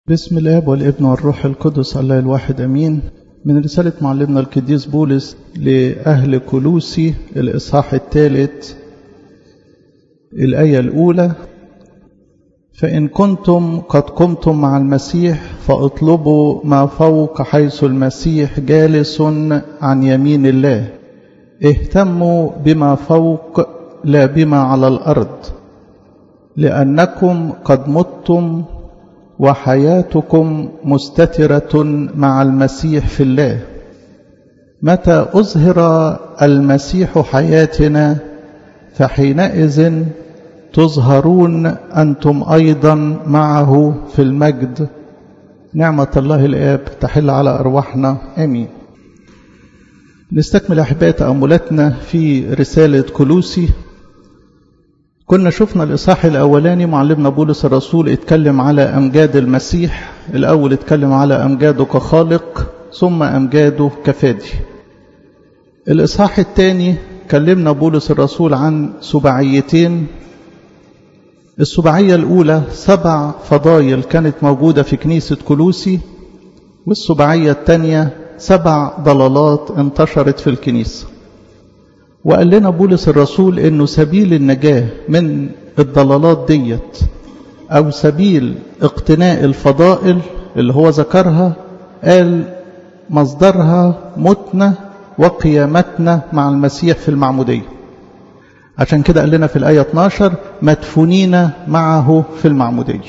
بسم الاب والابن والروح القدس الله الواحد امين من رساله معلمنا القديس بولس لاهل كلوسي الاصحاح الثالث الايه الاولى فان كنتم قد قمتم مع المسيح فاطلبوا ما فوق حيث المسيح جالس عن يمين الله اهتموا بما فوق لا بما على الارض لانكم قد متم وحياتكم مستترة مع المسيح في الله متى أظهر المسيح حياتنا فحينئذ تظهرون أنتم أيضا معه في المجد نعمة الله الآب تحل على أرواحنا آمين نستكمل أحباء تأملاتنا في رسالة كلوسي كنا شفنا الإصحاح الأولاني معلمنا بولس الرسول اتكلم على أمجاد المسيح الأول اتكلم على أمجاده كخالق ثم أمجاده كفادي الإصحاح الثاني كلمنا بولس الرسول عن سبعيتين السبعية الأولى سبع فضايل كانت موجودة في كنيسة كلوسي والسبعية الثانية سبع ضلالات انتشرت في الكنيسة وقال لنا بولس الرسول انه سبيل النجاة من الضلالات ديت او سبيل اقتناء الفضائل اللي هو ذكرها قال مصدرها متنا وقيامتنا مع المسيح في المعمودية عشان كده قال لنا في الآية 12 مدفونين معه في المعمودية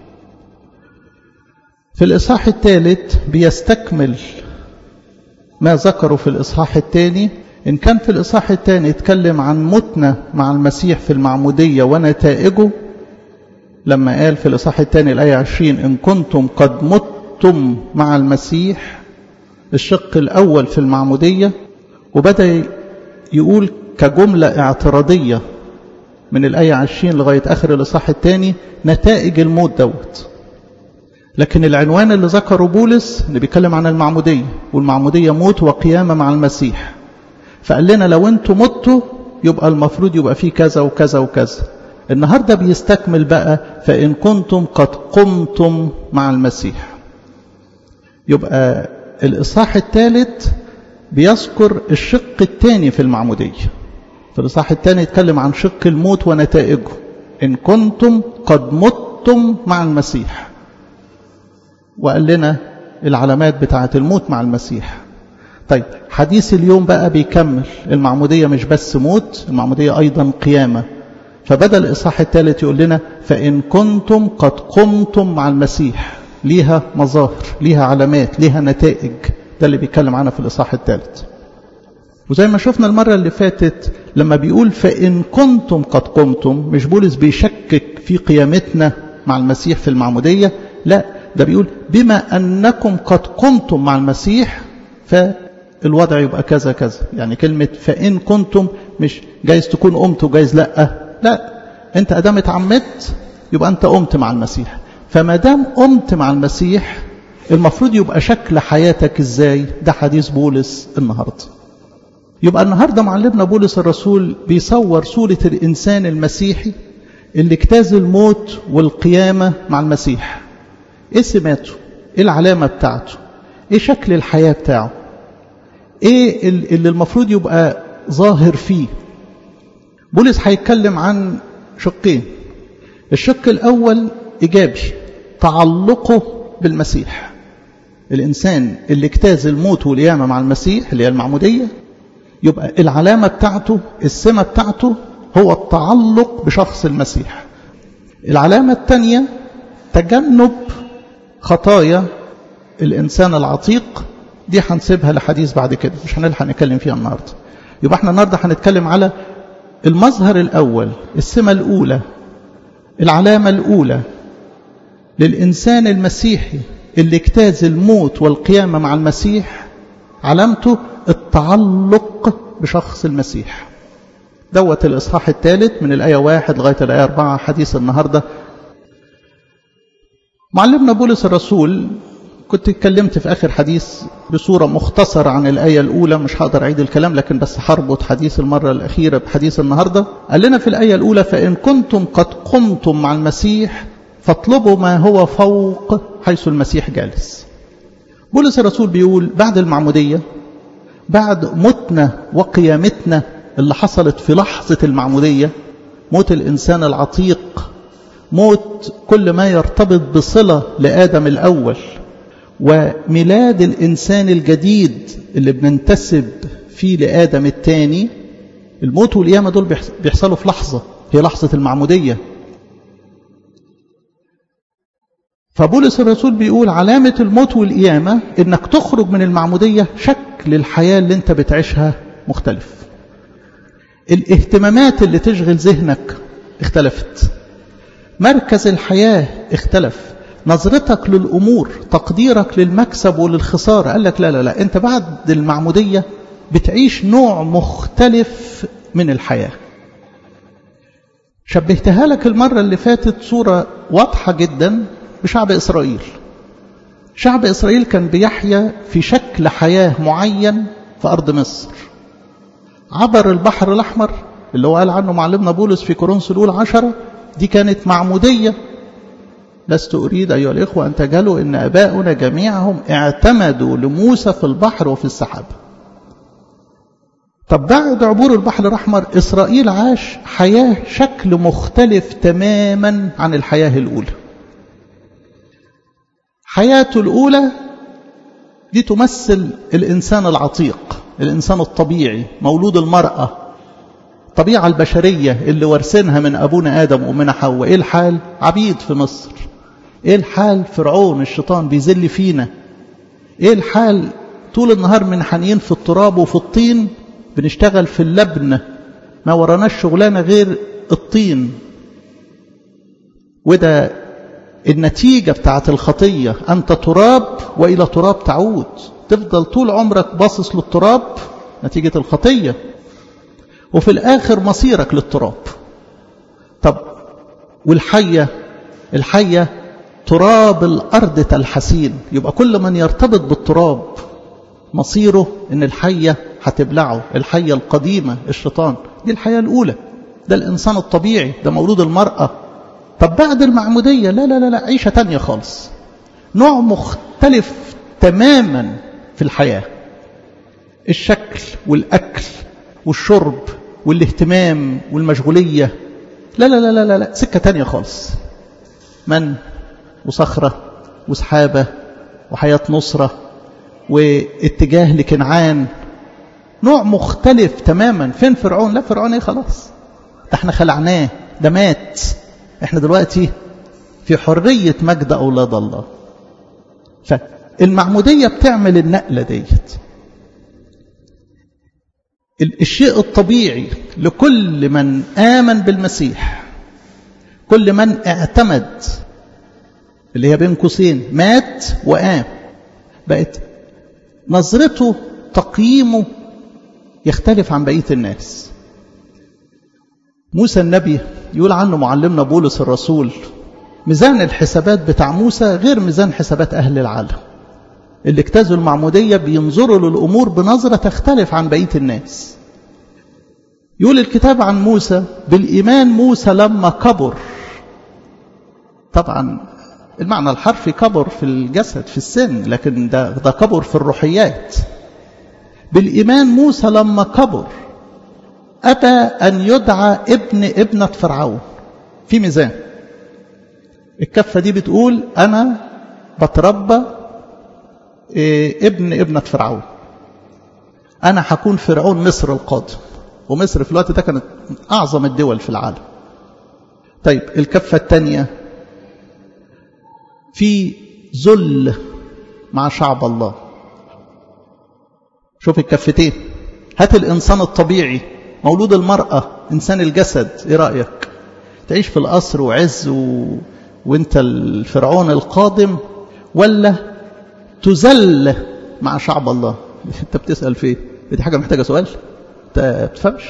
في الإصحاح الثالث بيستكمل ما ذكروا في الإصحاح الثاني إن كان في الإصحاح الثاني يتكلم عن متنا مع المسيح في المعمودية ونتائجه لما قال في الإصحاح الثاني الآية 20 إن كنتم قد متم مع المسيح الشق الأول في المعمودية وبدأ يقول كجملة اعتراضية من الآية 20 لغاية آخر الإصحاح الثاني نتائج الموت دوت لكن العنوان اللي ذكره بولس اللي بيتكلم عن المعمودية والمعمودية موت وقيامة مع المسيح فقال لنا لو انتم متوا يبقى المفروض يبقى فيه كذا وكذا وكذا النهاردة بيستكمل بقى فإن كنتم قد قمتم مع المسيح يبقى الإصحاح الثالث بيذكر الشق الثاني في المعمودية في الإصحاح الثاني يتكلم عن شق الموت ونتائجه إن كنتم قد متم مع المسيح وقال لنا العلامات بتاعة الموت مع المسيح طيب حديث اليوم بقى بيكمل المعمودية مش بس موت المعمودية أيضا قيامة فبدأ الإصحاح الثالث يقول لنا فإن كنتم قد قمتم مع المسيح ليها مظاهر ليها علامات ليها نتائج ده اللي بيتكلم عنها في الإصحاح الثالث وزي ما شفنا المرة اللي فاتت لما بيقول فإن كنتم قد قمتم مش بولس بيشكك في قيامتنا مع المسيح في المعمودية لا ده بيقول بما أنكم قد قمتم مع المسيح فالوضع يبقى كذا كذا يعني كلمة فإن كنتم مش جايز تكون قمت وجايز لا لا انت ادام اتعمدت يبقى انت قمت مع المسيح فما دام قمت مع المسيح المفروض يبقى شكل حياتك ازاي ده حديث بولس النهارده يبقى النهارده معلمنا بولس الرسول بيصور صورة الإنسان المسيحي اللي اجتاز الموت والقيامة مع المسيح ايه سماته ايه العلامة بتاعته ايه شكل الحياة بتاعه ايه اللي المفروض يبقى ظاهر فيه بولس هيتكلم عن شقين الشق الاول ايجابي تعلقه بالمسيح الانسان اللي اجتاز الموت والقيامه مع المسيح اللي هي المعموديه يبقى العلامه بتاعته السمه بتاعته هو التعلق بشخص المسيح العلامه الثانيه تجنب خطايا الإنسان العتيق دي هنسيبها لحديث بعد كده مش هنلحق نتكلم فيها النهاردة يبقى احنا النهاردة هنتكلم على المظهر الأول السمة الأولى العلامة الأولى للإنسان المسيحي اللي اجتاز الموت والقيامة مع المسيح علامته التعلق بشخص المسيح دوت الإصحاح الثالث من الآية واحد لغاية الآية أربعة حديث النهاردة معلمنا بولس الرسول كنت اتكلمت في آخر حديث بصورة مختصرة عن الآية الأولى مش هقدر أعيد الكلام لكن بس هربط حديث المرة الأخيرة بحديث النهاردة قال لنا في الآية الأولى فإن كنتم قد قمتم مع المسيح فاطلبوا ما هو فوق حيث المسيح جالس بولس الرسول بيقول بعد المعمودية بعد موتنا وقيامتنا اللي حصلت في لحظة المعمودية موت الإنسان العتيق موت كل ما يرتبط بصلة لآدم الأول وميلاد الإنسان الجديد اللي بننتسب فيه لآدم الثاني الموت والقيامة دول بيحصلوا في لحظة هي لحظة المعمودية فبولس الرسول بيقول علامة الموت والقيامة انك تخرج من المعمودية شكل الحياة اللي انت بتعيشها مختلف الاهتمامات اللي تشغل ذهنك اختلفت مركز الحياة اختلف نظرتك للأمور تقديرك للمكسب وللخسارة قال لك لا لا لا انت بعد المعمودية بتعيش نوع مختلف من الحياة شبهتها لك المرة اللي فاتت صورة واضحة جدا بشعب إسرائيل شعب إسرائيل كان بيحيا في شكل حياة معين في أرض مصر عبر البحر الأحمر اللي هو قال عنه معلمنا بولس في كورنثوس الأولى عشرة دي كانت معمودية لست أريد أيها الإخوة أن تجهلوا إن أباؤنا جميعهم اعتمدوا لموسى في البحر وفي السحاب طب بعد عبور البحر الأحمر إسرائيل عاش حياة شكل مختلف تماما عن الحياة الأولى حياته الأولى دي تمثل الإنسان العتيق الإنسان الطبيعي مولود المرأة الطبيعة البشرية اللي ورثينها من أبونا آدم ومن حواء إيه الحال؟ عبيد في مصر إيه الحال؟ فرعون الشيطان بيذل فينا إيه الحال؟ طول النهار منحنيين في التراب وفي الطين بنشتغل في اللبن ما وراناش شغلانة غير الطين وده النتيجة بتاعت الخطية أنت تراب وإلى تراب تعود تفضل طول عمرك باصص للتراب نتيجة الخطية وفي الآخر مصيرك للتراب طب والحية الحية تراب الأرض تلحسين يبقى كل من يرتبط بالتراب مصيره ان الحية هتبلعه الحية القديمة الشيطان دي الحياة الأولى ده الإنسان الطبيعي ده مولود المرأة طب بعد المعمودية لا لا لا لا عيشة تانية خالص نوع مختلف تماما في الحياة الشكل والأكل والشرب والاهتمام والمشغولية لا لا لا لا لا, لا. سكة تانية خالص من وصخرة وسحابة وحياة نصرة واتجاه لكنعان نوع مختلف تماما فين فرعون لا فرعون ايه خلاص ده احنا خلعناه ده مات احنا دلوقتي في حرية مجد أولاد الله فالمعمودية بتعمل النقلة ديت الشيء الطبيعي لكل من آمن بالمسيح كل من اعتمد اللي هي بين قوسين مات وقام بقت نظرته تقييمه يختلف عن بقية الناس موسى النبي يقول عنه معلمنا بولس الرسول ميزان الحسابات بتاع موسى غير ميزان حسابات أهل العالم اللي اجتازوا المعمودية بينظروا للأمور بنظرة تختلف عن بقية الناس يقول الكتاب عن موسى بالإيمان موسى لما كبر طبعا المعنى الحرفي كبر في الجسد في السن لكن ده, ده كبر في الروحيات بالإيمان موسى لما كبر أبى أن يدعى ابن ابنة فرعون في ميزان الكفة دي بتقول أنا بتربى ابن ابنة فرعون أنا هكون فرعون مصر القادم ومصر في الوقت ده كانت أعظم الدول في العالم طيب الكفة الثانية في ذل مع شعب الله شوف الكفتين هات الإنسان الطبيعي مولود المرأة إنسان الجسد إيه رأيك تعيش في القصر وعز و... وانت الفرعون القادم ولا تذل مع شعب الله انت بتسأل في دي حاجة محتاجة سؤال انت بتفهمش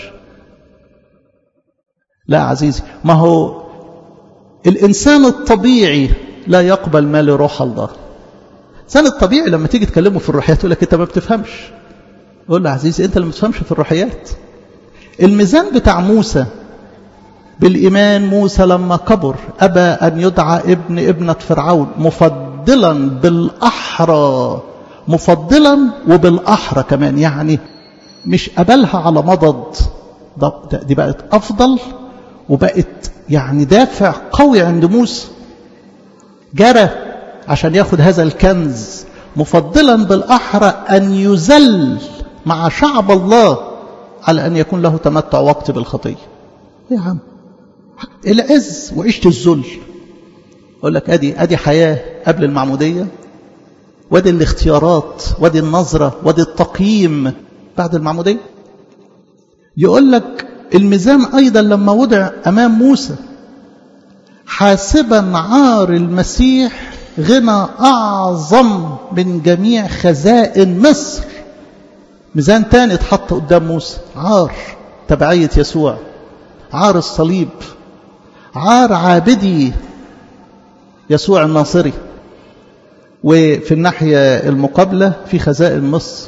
لا عزيزي ما هو الإنسان الطبيعي لا يقبل ما لروح الله الإنسان الطبيعي لما تيجي تكلمه في الروحيات يقول لك انت ما بتفهمش يقول له عزيزي انت اللي ما بتفهمش في الروحيات الميزان بتاع موسى بالإيمان موسى لما كبر أبى أن يدعى ابن ابنة فرعون مفضلا مفضلا بالأحرى مفضلا وبالأحرى كمان يعني مش قبلها على مضض دي بقت أفضل وبقت يعني دافع قوي عند موسى جرى عشان ياخد هذا الكنز مفضلا بالأحرى أن يزل مع شعب الله على أن يكون له تمتع وقت بالخطية يا عم العز وعيشة الذل أقول لك أدي, أدي حياة قبل المعمودية وادي الاختيارات وادي النظرة وادي التقييم بعد المعمودية يقول لك الميزان أيضا لما وضع أمام موسى حاسبا عار المسيح غنى أعظم من جميع خزائن مصر ميزان تاني اتحط قدام موسى عار تبعية يسوع عار الصليب عار عابدي يسوع الناصري وفي الناحية المقابلة في خزائن مصر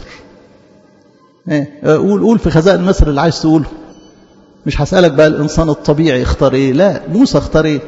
قول قول في خزائن مصر اللي عايز تقوله مش هسألك بقى الإنسان الطبيعي اختار ايه لا موسى اختار ايه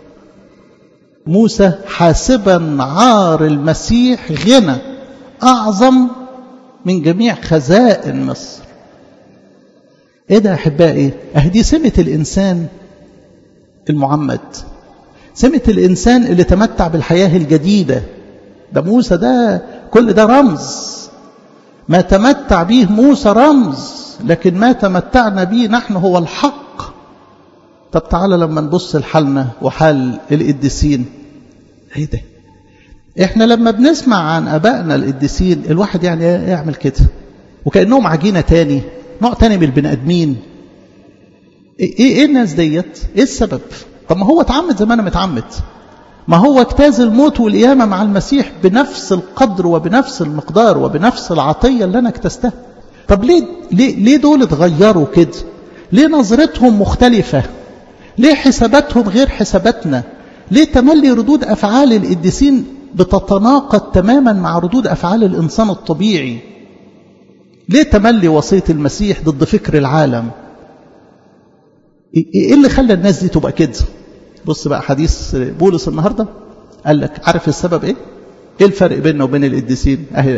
موسى حاسبا عار المسيح غنى أعظم من جميع خزائن مصر ايه ده احبائي اهدي سمة الانسان المعمد سمة الانسان اللي تمتع بالحياة الجديدة ده موسى ده كل ده رمز ما تمتع به موسى رمز لكن ما تمتعنا به نحن هو الحق طب تعالى لما نبص لحالنا وحال القديسين ايه ده احنا لما بنسمع عن ابائنا القديسين الواحد يعني يعمل كده وكانهم عجينه تاني نوع تاني من البني ادمين ايه ايه الناس ديت ايه السبب طب ما هو اتعمد زي ما انا متعمد ما هو اجتاز الموت والقيامه مع المسيح بنفس القدر وبنفس المقدار وبنفس العطيه اللي انا اكتستها طب ليه ليه ليه دول اتغيروا كده ليه نظرتهم مختلفه ليه حساباتهم غير حساباتنا ليه تملي ردود افعال القديسين بتتناقض تماما مع ردود افعال الانسان الطبيعي ليه تملي وصيه المسيح ضد فكر العالم ايه اللي خلى الناس دي تبقى كده بص بقى حديث بولس النهارده قال لك عارف السبب ايه ايه الفرق بيننا وبين القديسين اهي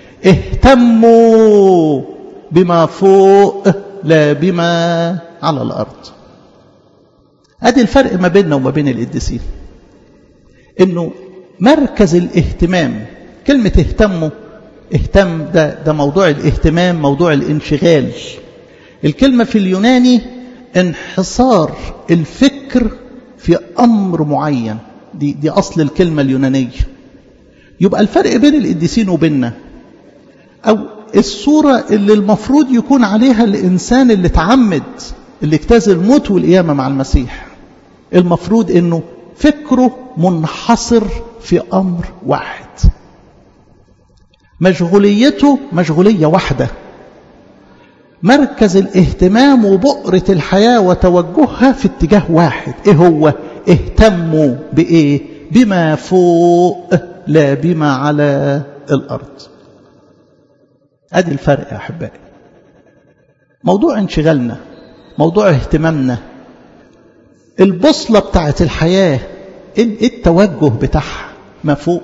اهتموا بما فوق لا بما على الارض ادي الفرق ما بيننا وما بين القديسين انه مركز الاهتمام كلمة اهتموا اهتم ده, ده موضوع الاهتمام موضوع الانشغال الكلمة في اليوناني انحصار الفكر في أمر معين دي, دي أصل الكلمة اليونانية يبقى الفرق بين القديسين وبيننا أو الصورة اللي المفروض يكون عليها الإنسان اللي تعمد اللي اجتاز الموت والقيامة مع المسيح المفروض أنه فكره منحصر في أمر واحد مشغوليته مشغولية واحدة مركز الاهتمام وبؤرة الحياة وتوجهها في اتجاه واحد ايه هو اهتموا بايه بما فوق لا بما على الارض ادي الفرق يا احبائي موضوع انشغالنا موضوع اهتمامنا البوصلة بتاعت الحياة ايه التوجه بتاعها ما فوق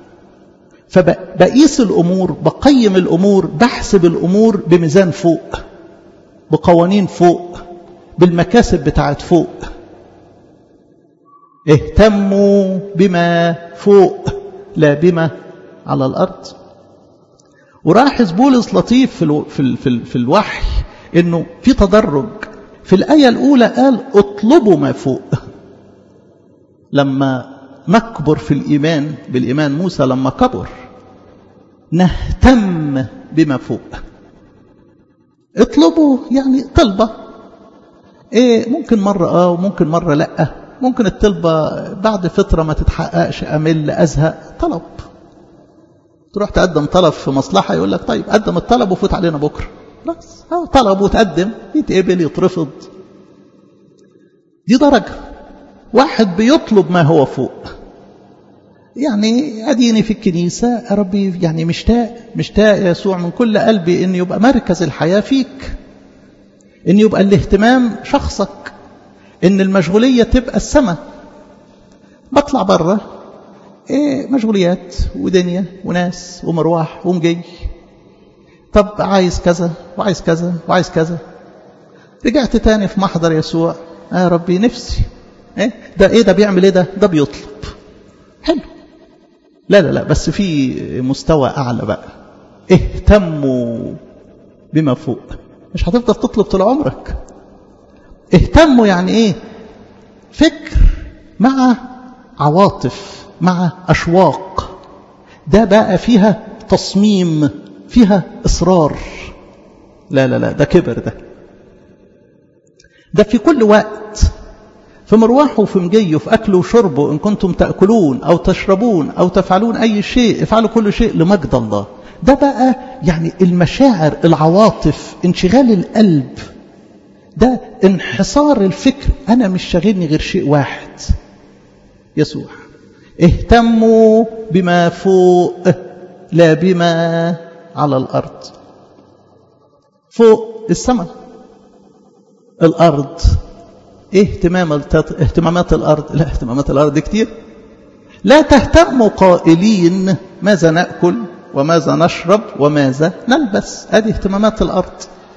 فبقيس الأمور بقيم الأمور بحسب الأمور بميزان فوق بقوانين فوق بالمكاسب بتاعت فوق اهتموا بما فوق لا بما على الأرض وراحز بولس لطيف في, الو في, ال في, ال في الوحي انه في تدرج في الآية الأولى قال اطلبوا ما فوق لما نكبر في الإيمان بالإيمان موسى لما كبر نهتم بما فوق اطلبوا يعني طلبة ايه ممكن مرة اه وممكن مرة لا ممكن الطلبة بعد فترة ما تتحققش أمل أزهق طلب تروح تقدم طلب في مصلحة يقول لك طيب قدم الطلب وفوت علينا بكرة بس اه طلب وتقدم يتقبل يترفض دي درجة واحد بيطلب ما هو فوق يعني أديني في الكنيسة يا ربي يعني مشتاق مشتاق يا يسوع من كل قلبي أن يبقى مركز الحياة فيك أن يبقى الاهتمام شخصك أن المشغولية تبقى السماء بطلع بره إيه مشغوليات ودنيا وناس ومروح ومجي طب عايز كذا وعايز كذا وعايز كذا رجعت تاني في محضر يسوع يا ربي نفسي إيه ده ايه ده بيعمل ايه ده ده بيطلب حلو لا لا لا بس في مستوى اعلى بقى اهتموا بما فوق مش هتفضل تطلب طول عمرك اهتموا يعني ايه فكر مع عواطف مع اشواق ده بقى فيها تصميم فيها اصرار لا لا لا ده كبر ده ده في كل وقت في مروحه وفي مجيه وفي أكله وشربه إن كنتم تأكلون أو تشربون أو تفعلون أي شيء افعلوا كل شيء لمجد الله ده بقى يعني المشاعر العواطف انشغال القلب ده انحصار الفكر أنا مش شاغلني غير شيء واحد يسوع اهتموا بما فوق لا بما على الأرض فوق السماء الأرض ايه اهتمام اهتمامات الأرض لا اهتمامات الأرض كتير لا تهتموا قائلين ماذا نأكل وماذا نشرب وماذا نلبس هذه اهتمامات الأرض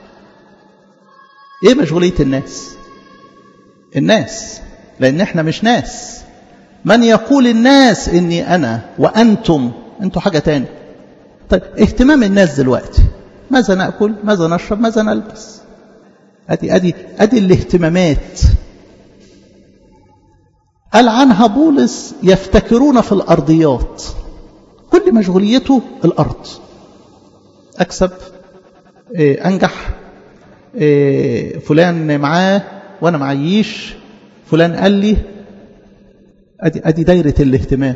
ايه مشغولية الناس الناس لأن احنا مش ناس من يقول الناس إني أنا وأنتم أنتوا حاجة تاني طيب اهتمام الناس دلوقتي ماذا نأكل ماذا نشرب ماذا نلبس أدي, أدي, أدي الاهتمامات قال عنها بولس يفتكرون في الأرضيات كل مشغوليته الأرض أكسب إيه أنجح إيه فلان معاه وأنا معيش فلان قال لي أدي, أدي دايرة الاهتمام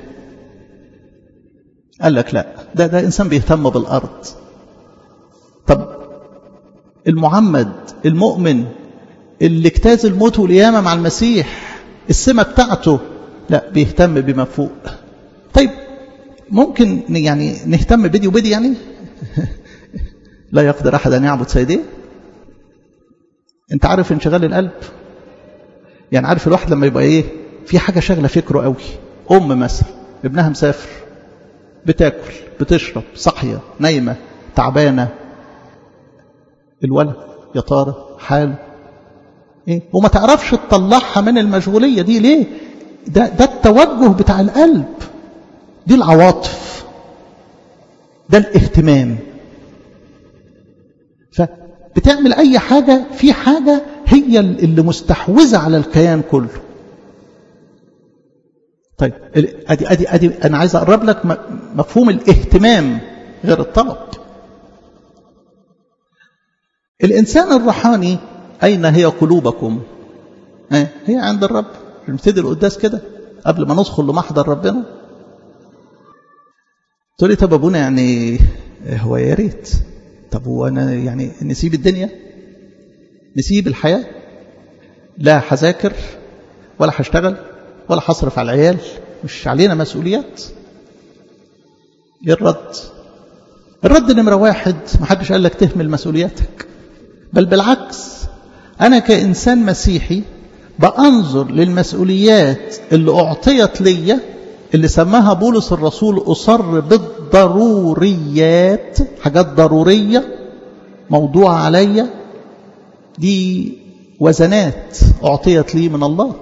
قال لك لا ده, ده إنسان بيهتم بالأرض طب المعمد المؤمن اللي اجتاز الموت والقيامة مع المسيح السمة بتاعته لا بيهتم بما فوق طيب ممكن يعني نهتم بدي وبدي يعني لا يقدر أحد أن يعبد سيديه انت عارف انشغال القلب يعني عارف الواحد لما يبقى ايه في حاجة شغلة فكره قوي أم مثلا ابنها مسافر بتاكل بتشرب صحية نايمة تعبانة الولد يا ترى حاله ايه وما تعرفش تطلعها من المشغولية دي ليه ده, ده التوجه بتاع القلب دي العواطف ده الاهتمام فبتعمل اي حاجة في حاجة هي اللي مستحوذة على الكيان كله طيب ادي ادي ادي انا عايز اقرب لك مفهوم الاهتمام غير الطلب الانسان الروحاني اين هي قلوبكم هي عند الرب نبتدي القداس كده قبل ما ندخل لمحضر ربنا تقول لي طب ابونا يعني هو يا ريت طب وانا يعني نسيب الدنيا نسيب الحياه لا هذاكر ولا هشتغل ولا هصرف على العيال مش علينا مسؤوليات ايه الرد الرد نمرة واحد ما حدش قال لك تهمل مسؤولياتك بل بالعكس أنا كإنسان مسيحي بأنظر للمسؤوليات اللي أعطيت لي اللي سماها بولس الرسول أصر بالضروريات حاجات ضرورية موضوع عليا دي وزنات أعطيت لي من الله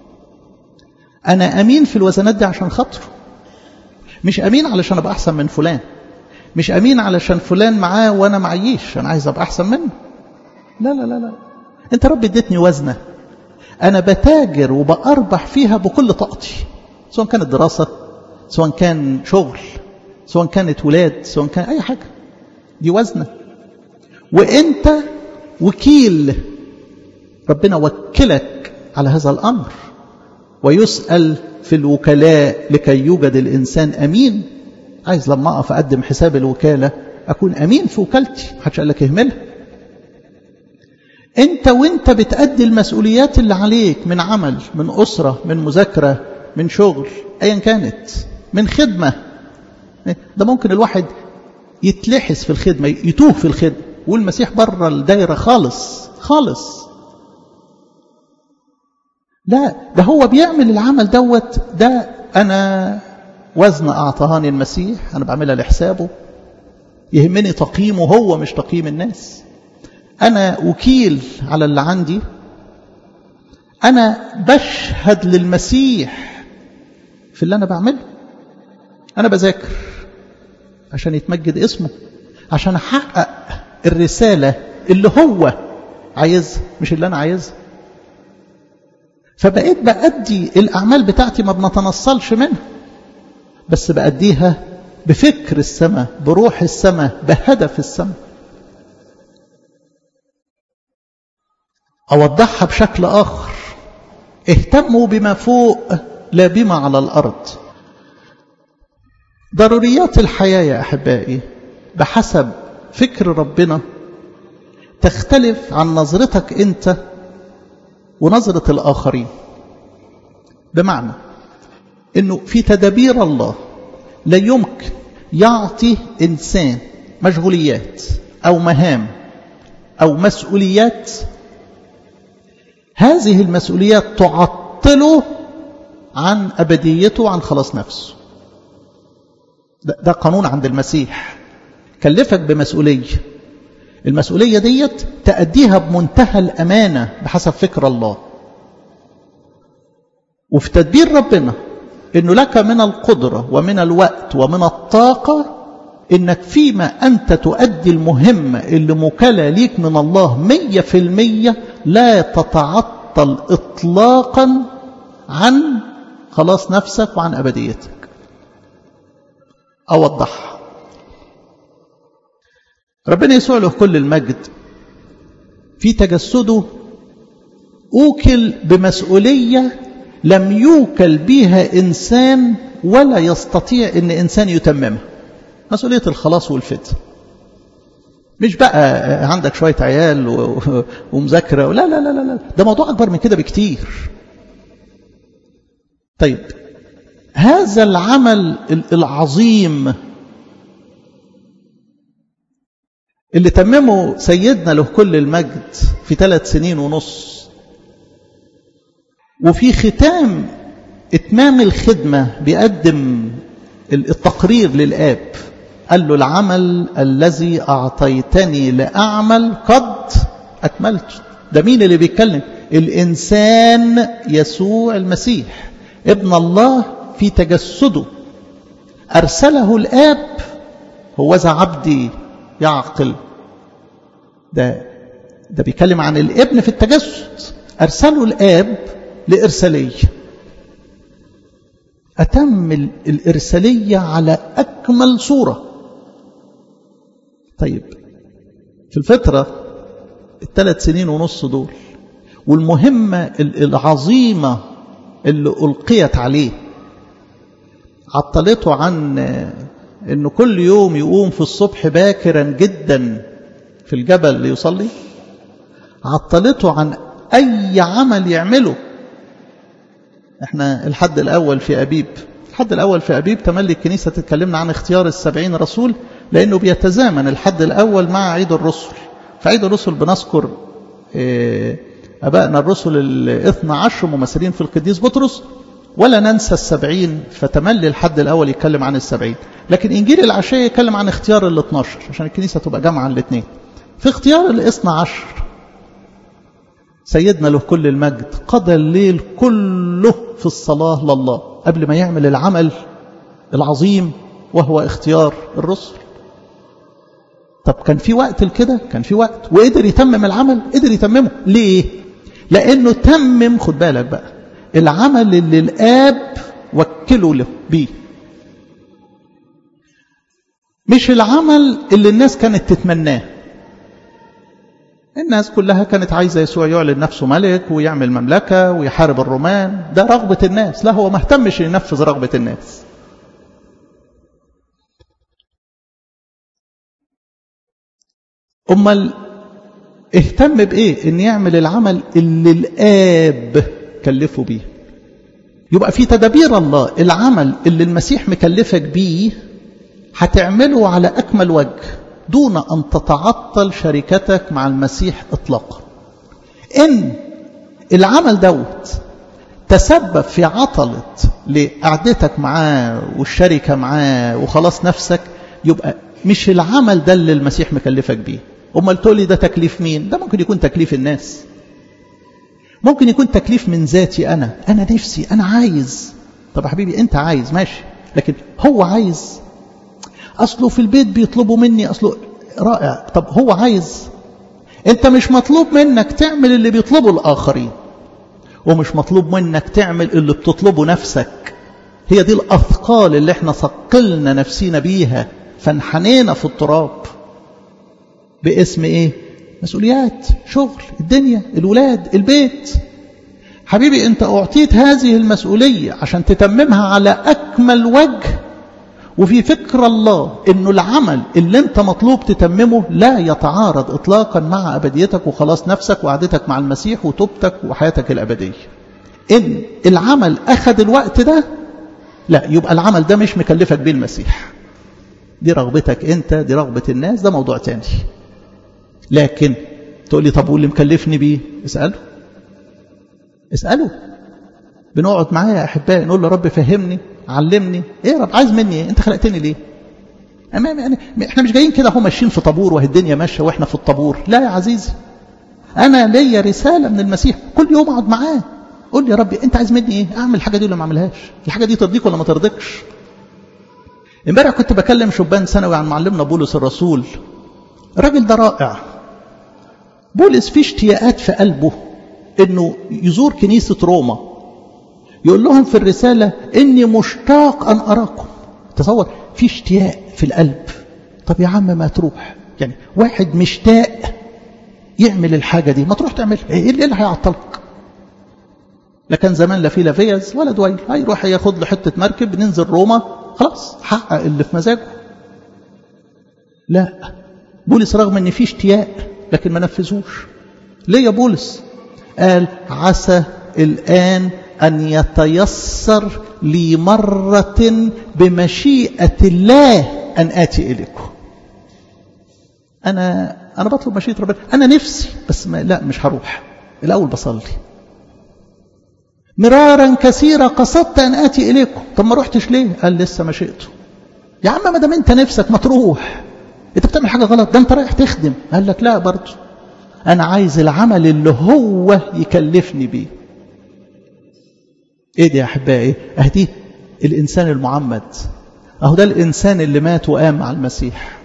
أنا أمين في الوزنات دي عشان خاطره مش أمين علشان أبقى أحسن من فلان مش أمين علشان فلان معاه وأنا معيش أنا عايز أبقى أحسن منه لا لا لا لا أنت رب اديتني وزنة أنا بتاجر وبأربح فيها بكل طاقتي سواء كانت دراسة سواء كان شغل سواء كانت ولاد سواء كان أي حاجة دي وزنة وأنت وكيل ربنا وكلك على هذا الأمر ويسأل في الوكلاء لكي يوجد الإنسان أمين عايز لما أقف أقدم حساب الوكالة أكون أمين في وكالتي محدش قال لك اهملها أنت وأنت بتأدي المسؤوليات اللي عليك من عمل من أسرة من مذاكرة من شغل أيا كانت من خدمة ده ممكن الواحد يتلحس في الخدمة يتوه في الخدمة والمسيح بره الدايرة خالص خالص لا ده هو بيعمل العمل دوت ده أنا وزن أعطاني المسيح أنا بعملها لحسابه يهمني تقييمه هو مش تقييم الناس أنا وكيل على اللي عندي أنا بشهد للمسيح في اللي أنا بعمله أنا بذاكر عشان يتمجد اسمه عشان أحقق الرسالة اللي هو عايزها مش اللي أنا عايزها فبقيت بأدي الأعمال بتاعتي ما بنتنصلش منها بس بأديها بفكر السماء بروح السماء بهدف السماء أوضحها بشكل آخر اهتموا بما فوق لا بما على الأرض ضروريات الحياة يا أحبائي بحسب فكر ربنا تختلف عن نظرتك أنت ونظرة الآخرين بمعنى أنه في تدابير الله لا يمكن يعطي إنسان مشغوليات أو مهام أو مسؤوليات هذه المسؤوليات تعطله عن أبديته وعن خلاص نفسه ده, ده قانون عند المسيح كلفك بمسؤولية المسؤولية ديت تأديها بمنتهى الأمانة بحسب فكر الله وفي تدبير ربنا انه لك من القدرة ومن الوقت ومن الطاقة انك فيما انت تؤدي المهمة اللي مكلة ليك من الله مية في المية لا تتعطل اطلاقا عن خلاص نفسك وعن ابديتك اوضحها ربنا يسوع له كل المجد في تجسده اوكل بمسؤوليه لم يوكل بها إنسان ولا يستطيع أن إنسان يتممها مسؤولية الخلاص والفداء مش بقى عندك شوية عيال ومذاكرة لا لا لا لا ده موضوع أكبر من كده بكتير طيب هذا العمل العظيم اللي تممه سيدنا له كل المجد في ثلاث سنين ونص وفي ختام اتمام الخدمة بيقدم التقرير للآب قال له العمل الذي أعطيتني لأعمل قد أكملته ده مين اللي بيتكلم الإنسان يسوع المسيح ابن الله في تجسده أرسله الآب هوذا عبدي يعقل ده ده بيتكلم عن الابن في التجسد أرسله الآب لإرسالية أتم الإرسالية على أكمل صورة طيب في الفترة الثلاث سنين ونص دول والمهمة العظيمة اللي ألقيت عليه عطلته عن أنه كل يوم يقوم في الصبح باكرا جدا في الجبل ليصلي عطلته عن أي عمل يعمله احنا الحد الأول في أبيب الحد الأول في أبيب تملي الكنيسة تتكلمنا عن اختيار السبعين رسول لأنه بيتزامن الحد الأول مع عيد الرسل في عيد الرسل بنذكر أبائنا الرسل الاثنى عشر ممثلين في القديس بطرس ولا ننسى السبعين فتملي الحد الأول يتكلم عن السبعين لكن إنجيل العشية يتكلم عن اختيار الاثناشر عشان الكنيسة تبقى جامعة الاثنين في اختيار الاثنى عشر سيدنا له كل المجد قضى الليل كله في الصلاة لله قبل ما يعمل العمل العظيم وهو اختيار الرسل طب كان في وقت لكده كان في وقت وقدر يتمم العمل قدر يتممه ليه لانه تمم خد بالك بقى العمل اللي الاب وكله له بيه مش العمل اللي الناس كانت تتمناه الناس كلها كانت عايزة يسوع يعلن نفسه ملك ويعمل مملكة ويحارب الرومان ده رغبة الناس لا هو ما اهتمش ينفذ رغبة الناس أمال اهتم بإيه إن يعمل العمل اللي الآب كلفه بيه يبقى في تدابير الله العمل اللي المسيح مكلفك بيه هتعمله على أكمل وجه دون أن تتعطل شركتك مع المسيح إطلاقا إن العمل دوت تسبب في عطلة لقعدتك معاه والشركة معاه وخلاص نفسك يبقى مش العمل ده اللي المسيح مكلفك بيه امال تقول لي ده تكليف مين ده ممكن يكون تكليف الناس ممكن يكون تكليف من ذاتي انا انا نفسي انا عايز طب يا حبيبي انت عايز ماشي لكن هو عايز اصله في البيت بيطلبوا مني اصله رائع طب هو عايز انت مش مطلوب منك تعمل اللي بيطلبه الاخرين ومش مطلوب منك تعمل اللي بتطلبه نفسك هي دي الاثقال اللي احنا ثقلنا نفسينا بيها فانحنينا في التراب باسم ايه مسؤوليات شغل الدنيا الولاد البيت حبيبي انت اعطيت هذه المسؤولية عشان تتممها على اكمل وجه وفي فكر الله انه العمل اللي انت مطلوب تتممه لا يتعارض اطلاقا مع ابديتك وخلاص نفسك وقعدتك مع المسيح وتوبتك وحياتك الابدية ان العمل اخذ الوقت ده لا يبقى العمل ده مش مكلفك بيه المسيح دي رغبتك انت دي رغبة الناس ده موضوع تاني لكن تقول لي طب واللي مكلفني بيه اسأله اسأله بنقعد معاه يا أحبائي نقول له رب فهمني علمني ايه يا رب عايز مني ايه انت خلقتني ليه أمام يعني احنا مش جايين كده هم ماشيين في طابور وهي الدنيا ماشيه واحنا في الطابور لا يا عزيزي انا ليا رساله من المسيح كل يوم اقعد معاه قول لي يا ربي انت عايز مني ايه اعمل الحاجه دي ولا ما اعملهاش الحاجه دي ترضيك ولا ما ترضيكش امبارح كنت بكلم شبان ثانوي عن معلمنا بولس الرسول الراجل ده رائع بولس فيه اشتياقات في قلبه انه يزور كنيسة روما يقول لهم في الرسالة اني مشتاق ان اراكم تصور في اشتياق في القلب طب يا عم ما تروح يعني واحد مشتاق يعمل الحاجة دي ما تروح تعمل ايه اللي هيعطلك لا كان زمان لا في لا فيز ولا دويل هيروح ياخد له حتة مركب ننزل روما خلاص حقق اللي في مزاجه لا بولس رغم ان في اشتياق لكن ما نفذوش ليه يا بولس قال عسى الآن أن يتيسر لي مرة بمشيئة الله أن آتي إليكم أنا أنا بطلب مشيئة ربنا أنا نفسي بس ما لا مش هروح الأول بصلي مرارا كثيرا قصدت أن آتي إليكم طب ما رحتش ليه قال لسه مشيئته يا عم ما دام أنت نفسك ما تروح أنت بتعمل حاجة غلط ده أنت رايح تخدم قال لك لا برضه أنا عايز العمل اللي هو يكلفني بيه إيه دي يا أحبائي أهدي الإنسان المعمد أهو ده الإنسان اللي مات وقام مع المسيح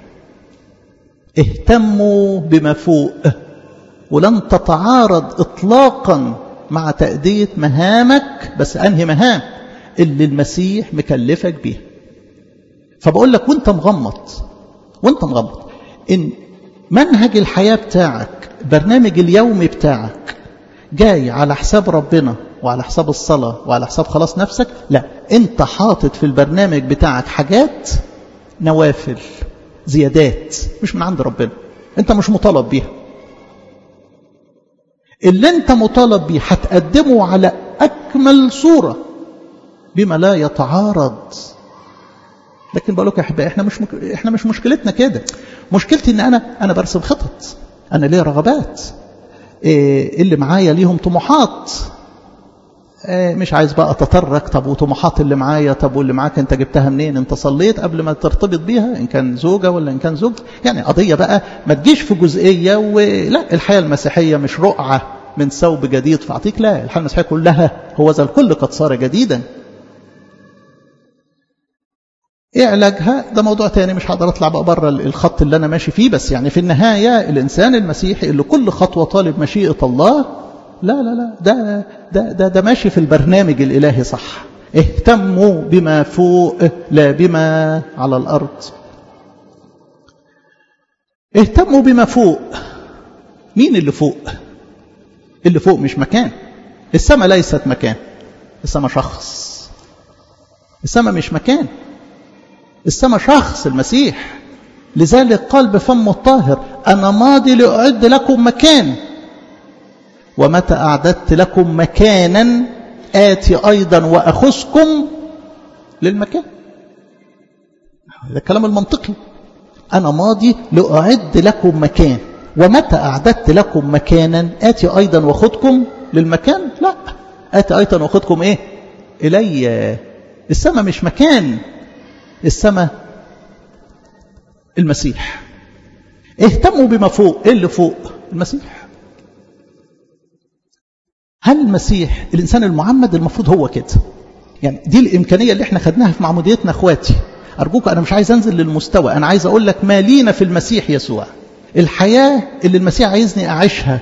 اهتموا بما فوق ولن تتعارض إطلاقا مع تأدية مهامك بس أنهي مهام اللي المسيح مكلفك بيها فبقول لك وانت مغمض وانت مغمض ان منهج الحياة بتاعك برنامج اليومي بتاعك جاي على حساب ربنا وعلى حساب الصلاة وعلى حساب خلاص نفسك لا انت حاطط في البرنامج بتاعك حاجات نوافل زيادات مش من عند ربنا انت مش مطالب بيها اللي انت مطالب بيه هتقدمه على اكمل صورة بما لا يتعارض لكن بقول لك يا احبائي احنا مش مك... احنا مش مشكلتنا كده مشكلتي ان انا انا برسم خطط انا ليا رغبات إيه اللي معايا ليهم طموحات إيه مش عايز بقى اتطرق طب وطموحات اللي معايا طب واللي معاك انت جبتها منين انت صليت قبل ما ترتبط بيها ان كان زوجه ولا ان كان زوج يعني قضيه بقى ما تجيش في جزئيه ولا الحياه المسيحيه مش رقعه من ثوب جديد فاعطيك لا الحياه المسيحيه كلها هو ذا الكل قد صار جديدا ايه علاجها ده موضوع تاني مش هقدر اطلع بقى بره الخط اللي انا ماشي فيه بس يعني في النهايه الانسان المسيحي اللي كل خطوه طالب مشيئه الله لا لا لا ده ده ده, ده ماشي في البرنامج الالهي صح اهتموا بما فوق لا بما على الارض اهتموا بما فوق مين اللي فوق اللي فوق مش مكان السماء ليست مكان السماء شخص السماء مش مكان السماء شخص المسيح لذلك قال بفم الطاهر أنا ماضي لأعد لكم مكان ومتى أعددت لكم مكانا آتي أيضا وأخذكم للمكان هذا الكلام المنطقي أنا ماضي لأعد لكم مكان ومتى أعددت لكم مكانا آتي أيضا وأخذكم للمكان لا اتي ايضا واخدكم ايه الي السماء مش مكان السماء المسيح اهتموا بما فوق ايه اللي فوق المسيح هل المسيح الانسان المعمد المفروض هو كده يعني دي الامكانيه اللي احنا خدناها في معموديتنا اخواتي ارجوك انا مش عايز انزل للمستوى انا عايز اقول لك ما لينا في المسيح يسوع الحياه اللي المسيح عايزني اعيشها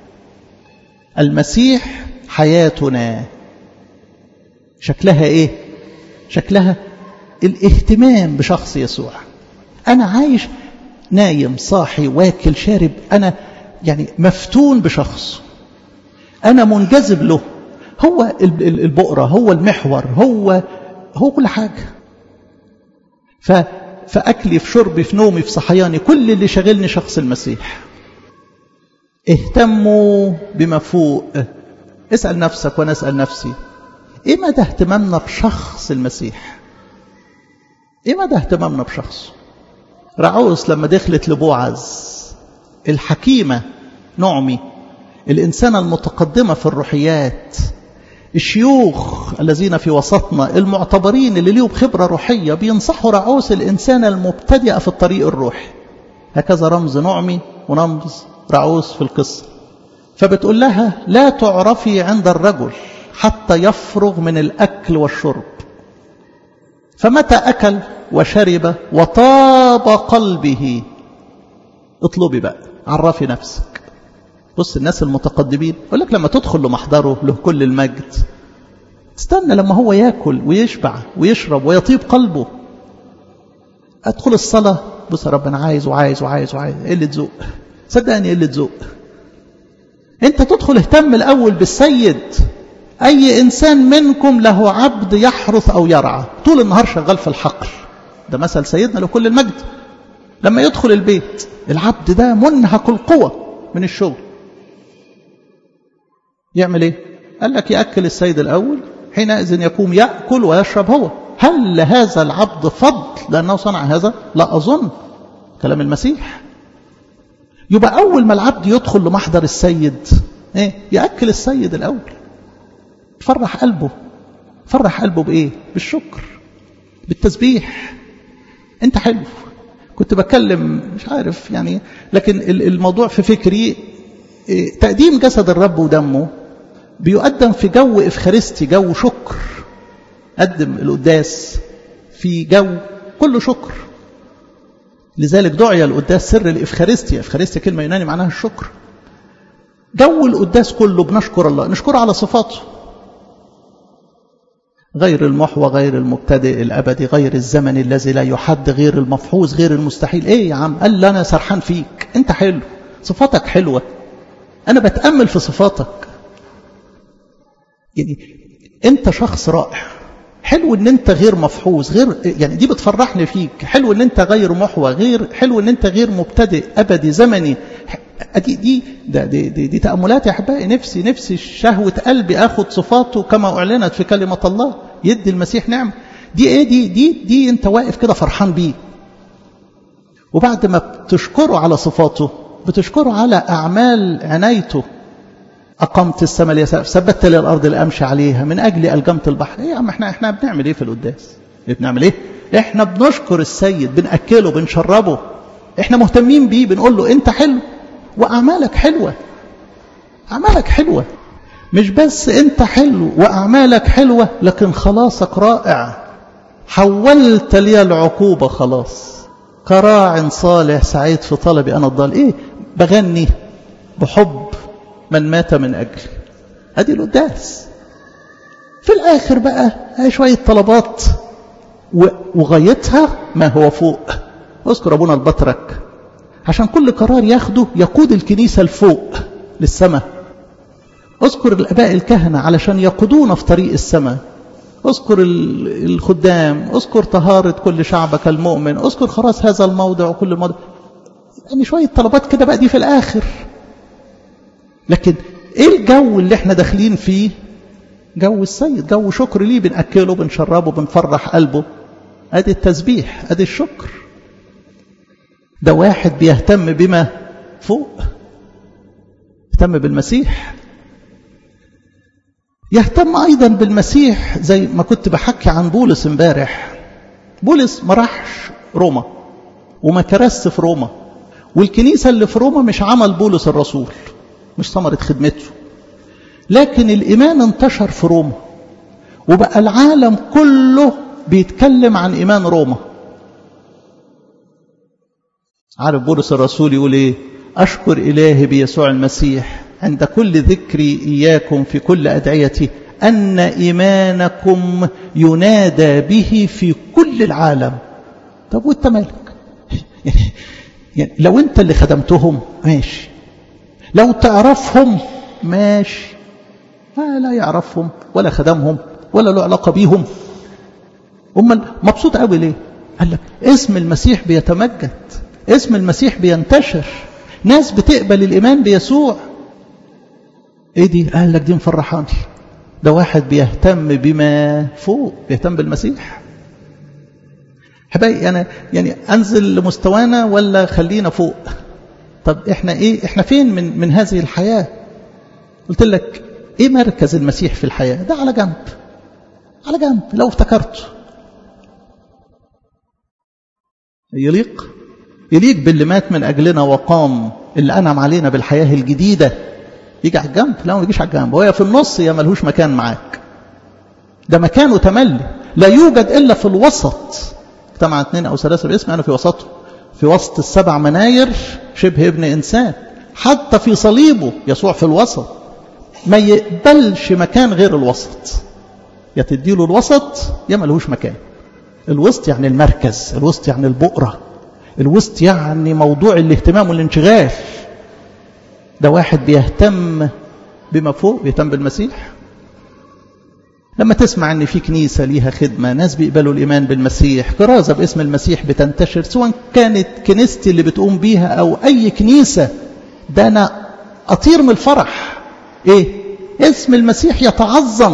المسيح حياتنا شكلها ايه شكلها الاهتمام بشخص يسوع انا عايش نايم صاحي واكل شارب انا يعني مفتون بشخصه انا منجذب له هو البؤرة هو المحور هو هو كل حاجة ف فأكلي في شربي في نومي في صحياني كل اللي شغلني شخص المسيح اهتموا بما فوق اسأل نفسك وأنا أسأل نفسي إيه مدى اهتمامنا بشخص المسيح إيه مدى اهتمامنا بشخصه رعوس لما دخلت لبوعز الحكيمة نعمي الإنسانة المتقدمة في الروحيات الشيوخ الذين في وسطنا المعتبرين اللي ليهم خبرة روحية بينصحوا رعوس الإنسانة المبتدئة في الطريق الروحي هكذا رمز نعمي ورمز رعوس في القصة فبتقول لها لا تعرفي عند الرجل حتى يفرغ من الأكل والشرب فمتى أكل وشرب وطاب قلبه اطلبي بقى عرفي نفسك بص الناس المتقدمين يقول لك لما تدخل لمحضره له كل المجد استنى لما هو ياكل ويشبع ويشرب ويطيب قلبه ادخل الصلاه بص يا رب انا عايز وعايز وعايز وعايز ايه اللي تزوق صدقني ايه اللي تزوق انت تدخل اهتم الاول بالسيد اي انسان منكم له عبد يحرث او يرعى طول النهار شغال في الحقل ده مثل سيدنا لكل المجد لما يدخل البيت العبد ده منهك القوه من الشغل يعمل ايه قال لك يأكل السيد الأول حينئذ يقوم يأكل ويشرب هو هل لهذا العبد فضل لأنه صنع هذا لا أظن كلام المسيح يبقى أول ما العبد يدخل لمحضر السيد إيه؟ يأكل السيد الأول فرح قلبه فرح قلبه بإيه بالشكر بالتسبيح أنت حلو كنت بتكلم مش عارف يعني لكن الموضوع في فكري تقديم جسد الرب ودمه بيقدم في جو إفخارستي جو شكر قدم القداس في جو كله شكر لذلك دعي القداس سر الإفخارستيا إفخارستيا كلمة يوناني معناها الشكر جو القداس كله بنشكر الله نشكره على صفاته غير المحوى غير المبتدئ الأبدي غير الزمن الذي لا يحد غير المفحوظ غير المستحيل ايه يا عم قال لي أنا سرحان فيك انت حلو صفاتك حلوة أنا بتأمل في صفاتك يعني أنت شخص رائع حلو ان انت غير مفحوظ غير يعني دي بتفرحني فيك حلو ان انت غير محوى غير حلو ان انت غير مبتدئ ابدي زمني دي دي ده دي, دي, دي تاملات يا احبائي نفسي نفسي شهوه قلبي اخد صفاته كما اعلنت في كلمه الله يدي المسيح نعمه دي ايه دي دي دي انت واقف كده فرحان بيه وبعد ما بتشكره على صفاته بتشكره على اعمال عنايته أقمت السماء ليسقف ثبت لي الأرض لأمشي عليها من أجل ألجمت البحر إيه يا عم إحنا إحنا بنعمل إيه في القداس؟ إيه بنعمل إيه؟ إحنا بنشكر السيد بنأكله بنشربه إحنا مهتمين بيه بنقول له أنت حلو وأعمالك حلوة أعمالك حلوة مش بس أنت حلو وأعمالك حلوة لكن خلاصك رائع حولت لي العقوبة خلاص كراع صالح سعيد في طلبي أنا الضال إيه بغني بحب من مات من أجلي أدي القداس في الآخر بقى هي شوية طلبات وغايتها ما هو فوق اذكر أبونا البطرك عشان كل قرار ياخده يقود الكنيسة لفوق للسماء اذكر الأباء الكهنة علشان يقودونا في طريق السماء اذكر الخدام اذكر طهارة كل شعبك المؤمن اذكر خلاص هذا الموضع وكل موضع يعني شوية طلبات كده بقى دي في الآخر لكن ايه الجو اللي احنا داخلين فيه جو السيد جو شكر ليه بنأكله بنشربه بنفرح قلبه ادي التسبيح ادي الشكر ده واحد بيهتم بما فوق يهتم بالمسيح يهتم أيضا بالمسيح زي ما كنت بحكي عن بولس امبارح بولس ما راحش روما وما كرس في روما والكنيسة اللي في روما مش عمل بولس الرسول مش ثمرة خدمته لكن الإيمان انتشر في روما وبقى العالم كله بيتكلم عن إيمان روما عارف بولس الرسول يقول إيه أشكر إلهي بيسوع المسيح عند كل ذكري إياكم في كل أدعيتي أن إيمانكم ينادى به في كل العالم طب وانت مالك يعني, يعني لو انت اللي خدمتهم ماشي لو تعرفهم ماشي ما لا يعرفهم ولا خدمهم ولا له علاقة بيهم أمال مبسوط قوي ليه قال لك اسم المسيح بيتمجد اسم المسيح بينتشر ناس بتقبل الإيمان بيسوع ايه دي قال لك دي مفرحاني ده واحد بيهتم بما فوق بيهتم بالمسيح حبايبي انا يعني انزل لمستوانا ولا خلينا فوق طب احنا ايه احنا فين من من هذه الحياه قلت لك ايه مركز المسيح في الحياه ده على جنب على جنب لو افتكرته يليق يليق باللي مات من اجلنا وقام اللي انعم علينا بالحياه الجديده يجي على الجنب لا ما يجيش على الجنب هو يا في النص يا ملهوش مكان معاك ده مكانه تملي لا يوجد الا في الوسط اجتمع اثنين او ثلاثه باسم انا في وسطه في وسط السبع مناير شبه ابن انسان حتى في صليبه يسوع في الوسط ما يقبلش مكان غير الوسط يا تديله الوسط يا ملهوش مكان الوسط يعني المركز الوسط يعني البؤره الوسط يعني موضوع الاهتمام والانشغال ده واحد بيهتم بما فوق بيهتم بالمسيح لما تسمع ان في كنيسة ليها خدمة ناس بيقبلوا الإيمان بالمسيح كرازة باسم المسيح بتنتشر سواء كانت كنيستي اللي بتقوم بيها أو أي كنيسة ده أنا أطير من الفرح إيه اسم المسيح يتعظم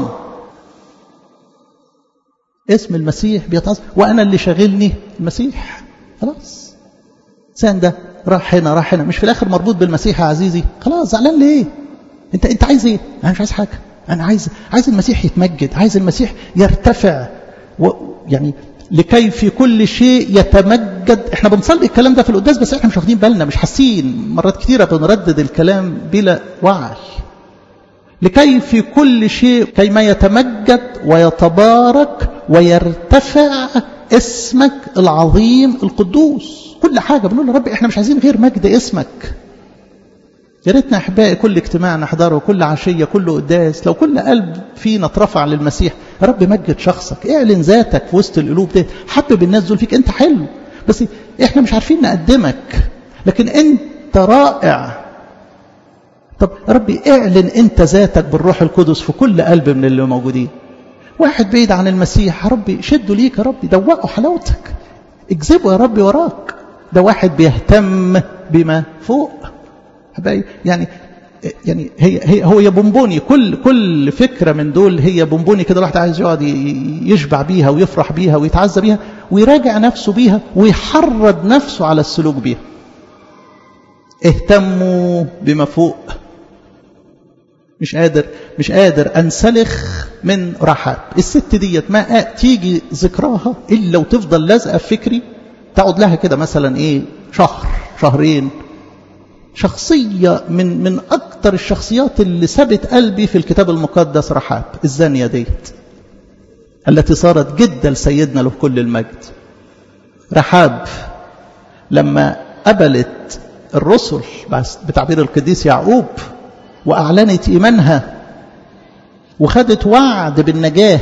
اسم المسيح بيتعظم وأنا اللي شاغلني المسيح خلاص سان ده راح هنا راح هنا مش في الاخر مربوط بالمسيح يا عزيزي خلاص زعلان ليه انت انت عايز ايه انا مش عايز حاجه انا عايز عايز المسيح يتمجد عايز المسيح يرتفع و يعني لكي في كل شيء يتمجد احنا بنصلي الكلام ده في القداس بس احنا مش واخدين بالنا مش حاسين مرات كتيره بنردد الكلام بلا وعي لكي في كل شيء كيما يتمجد ويتبارك ويرتفع اسمك العظيم القدوس كل حاجة بنقول يا رب احنا مش عايزين غير مجد اسمك يا ريتنا احبائي كل اجتماع نحضره كل عشية كل قداس لو كل قلب فينا اترفع للمسيح يا رب مجد شخصك اعلن ذاتك في وسط القلوب دي حبب الناس دول فيك انت حلو بس احنا مش عارفين نقدمك لكن انت رائع طب يا ربي اعلن انت ذاتك بالروح القدس في كل قلب من اللي موجودين واحد بعيد عن المسيح يا ربي شده ليك يا ربي دوقه حلاوتك اجذبه يا ربي وراك ده واحد بيهتم بما فوق حبايبي يعني يعني هي هي هو يا بونبوني كل كل فكره من دول هي بونبوني كده الواحد عايز يقعد يشبع بيها ويفرح بيها ويتعزى بيها ويراجع نفسه بيها ويحرض نفسه على السلوك بيها اهتموا بما فوق مش قادر مش قادر انسلخ من رحاب الست ديت ما تيجي ذكراها الا وتفضل لازقه في فكري تقعد لها كده مثلا ايه شهر شهرين شخصية من من أكتر الشخصيات اللي سبت قلبي في الكتاب المقدس رحاب الزانية ديت التي صارت جدة لسيدنا له كل المجد رحاب لما قبلت الرسل بتعبير القديس يعقوب وأعلنت إيمانها وخدت وعد بالنجاة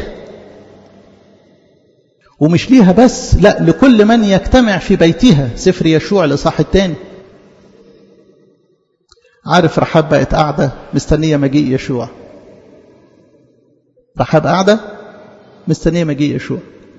ومش ليها بس لا لكل من يجتمع في بيتها سفر يشوع الإصحاح الثاني عارف رحاب بقت قاعدة مستنية مجيء يشوع رحاب قاعدة مستنية مجيء يشوع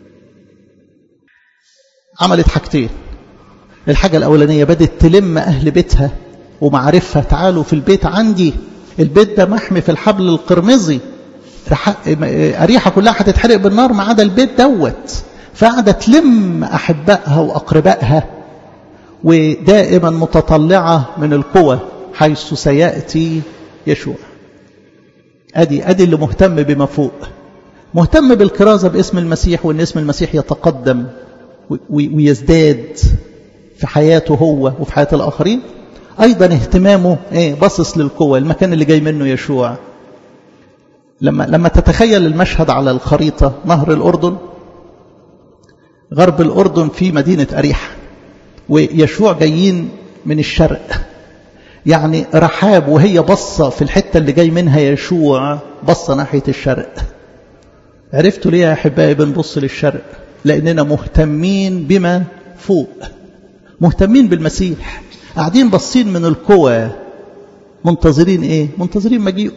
عملت حاجتين الحاجة الأولانية بدت تلم أهل بيتها ومعارفها تعالوا في البيت عندي البيت ده محمي في الحبل القرمزي أريحة كلها هتتحرق بالنار ما عدا البيت دوت فقعدة تلم أحبائها وأقربائها ودائما متطلعة من القوة حيث سيأتي يشوع أدي أدي اللي مهتم بما فوق مهتم بالكرازة باسم المسيح وأن اسم المسيح يتقدم ويزداد في حياته هو وفي حياة الآخرين أيضا اهتمامه ايه باصص للقوة المكان اللي جاي منه يشوع لما لما تتخيل المشهد على الخريطة نهر الأردن غرب الأردن في مدينة أريحة ويشوع جايين من الشرق يعني رحاب وهي بصة في الحتة اللي جاي منها يشوع بصة ناحية الشرق عرفتوا ليه يا أحبائي بنبص للشرق لأننا مهتمين بما فوق مهتمين بالمسيح قاعدين باصين من القوى منتظرين ايه منتظرين مجيئه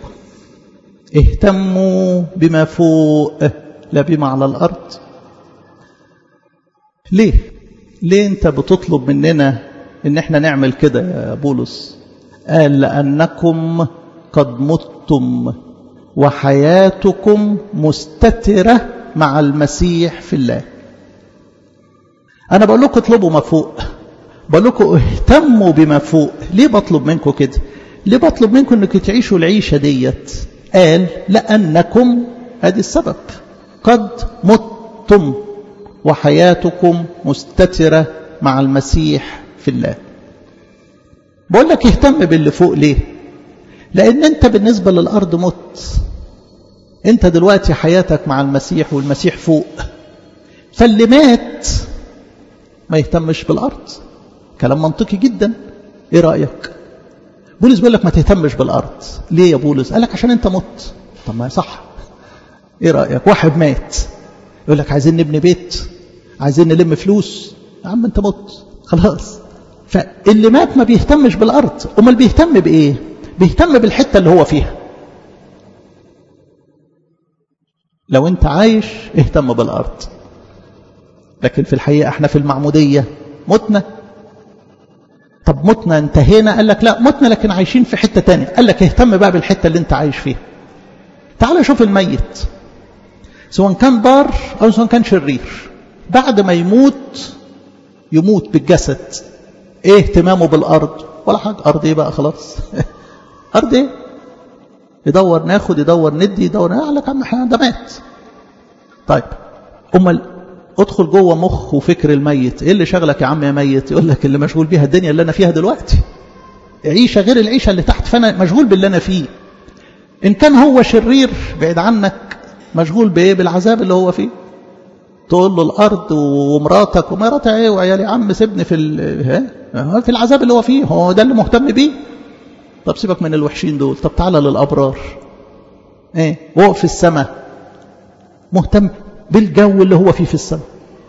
اهتموا بما فوق لا بما على الارض ليه ليه انت بتطلب مننا ان احنا نعمل كده يا بولس قال لانكم قد متم وحياتكم مستتره مع المسيح في الله انا بقول لكم اطلبوا ما فوق بقول لكم اهتموا بما فوق ليه بطلب منكم كده ليه بطلب منكم انكم تعيشوا العيشه ديت قال لانكم ادي السبب قد متم وحياتكم مستتره مع المسيح في الله بقول لك اهتم باللي فوق ليه لان انت بالنسبه للارض مت انت دلوقتي حياتك مع المسيح والمسيح فوق فاللي مات ما يهتمش بالارض كلام منطقي جدا ايه رايك بولس بيقول لك ما تهتمش بالارض ليه يا بولس قال لك عشان انت مت طب ما صح ايه رايك واحد مات يقول لك عايزين نبني بيت عايزين نلم فلوس يا عم انت مت خلاص فاللي مات ما بيهتمش بالارض امال بيهتم بايه بيهتم بالحته اللي هو فيها لو انت عايش اهتم بالارض لكن في الحقيقه احنا في المعموديه متنا طب متنا انتهينا قال لك لا متنا لكن عايشين في حتة تانية قال لك اهتم بقى بالحتة اللي انت عايش فيها تعال شوف الميت سواء كان بار أو سواء كان شرير بعد ما يموت يموت بالجسد ايه اهتمامه بالأرض ولا حاجة أرض ايه بقى خلاص أرض ايه يدور ناخد يدور ندي يدور قال لك عم ده مات طيب أمال ادخل جوه مخ وفكر الميت ايه اللي شغلك يا عم يا ميت يقول لك اللي مشغول بيها الدنيا اللي انا فيها دلوقتي عيشه غير العيشه اللي تحت فانا مشغول باللي انا فيه ان كان هو شرير بعيد عنك مشغول بايه بالعذاب اللي هو فيه تقول له الارض ومراتك ومراتك ايه وعيالي عم سيبني في ها في العذاب اللي هو فيه هو ده اللي مهتم بيه طب سيبك من الوحشين دول طب تعالى للابرار ايه وهو في السماء مهتم بالجو اللي هو فيه في السماء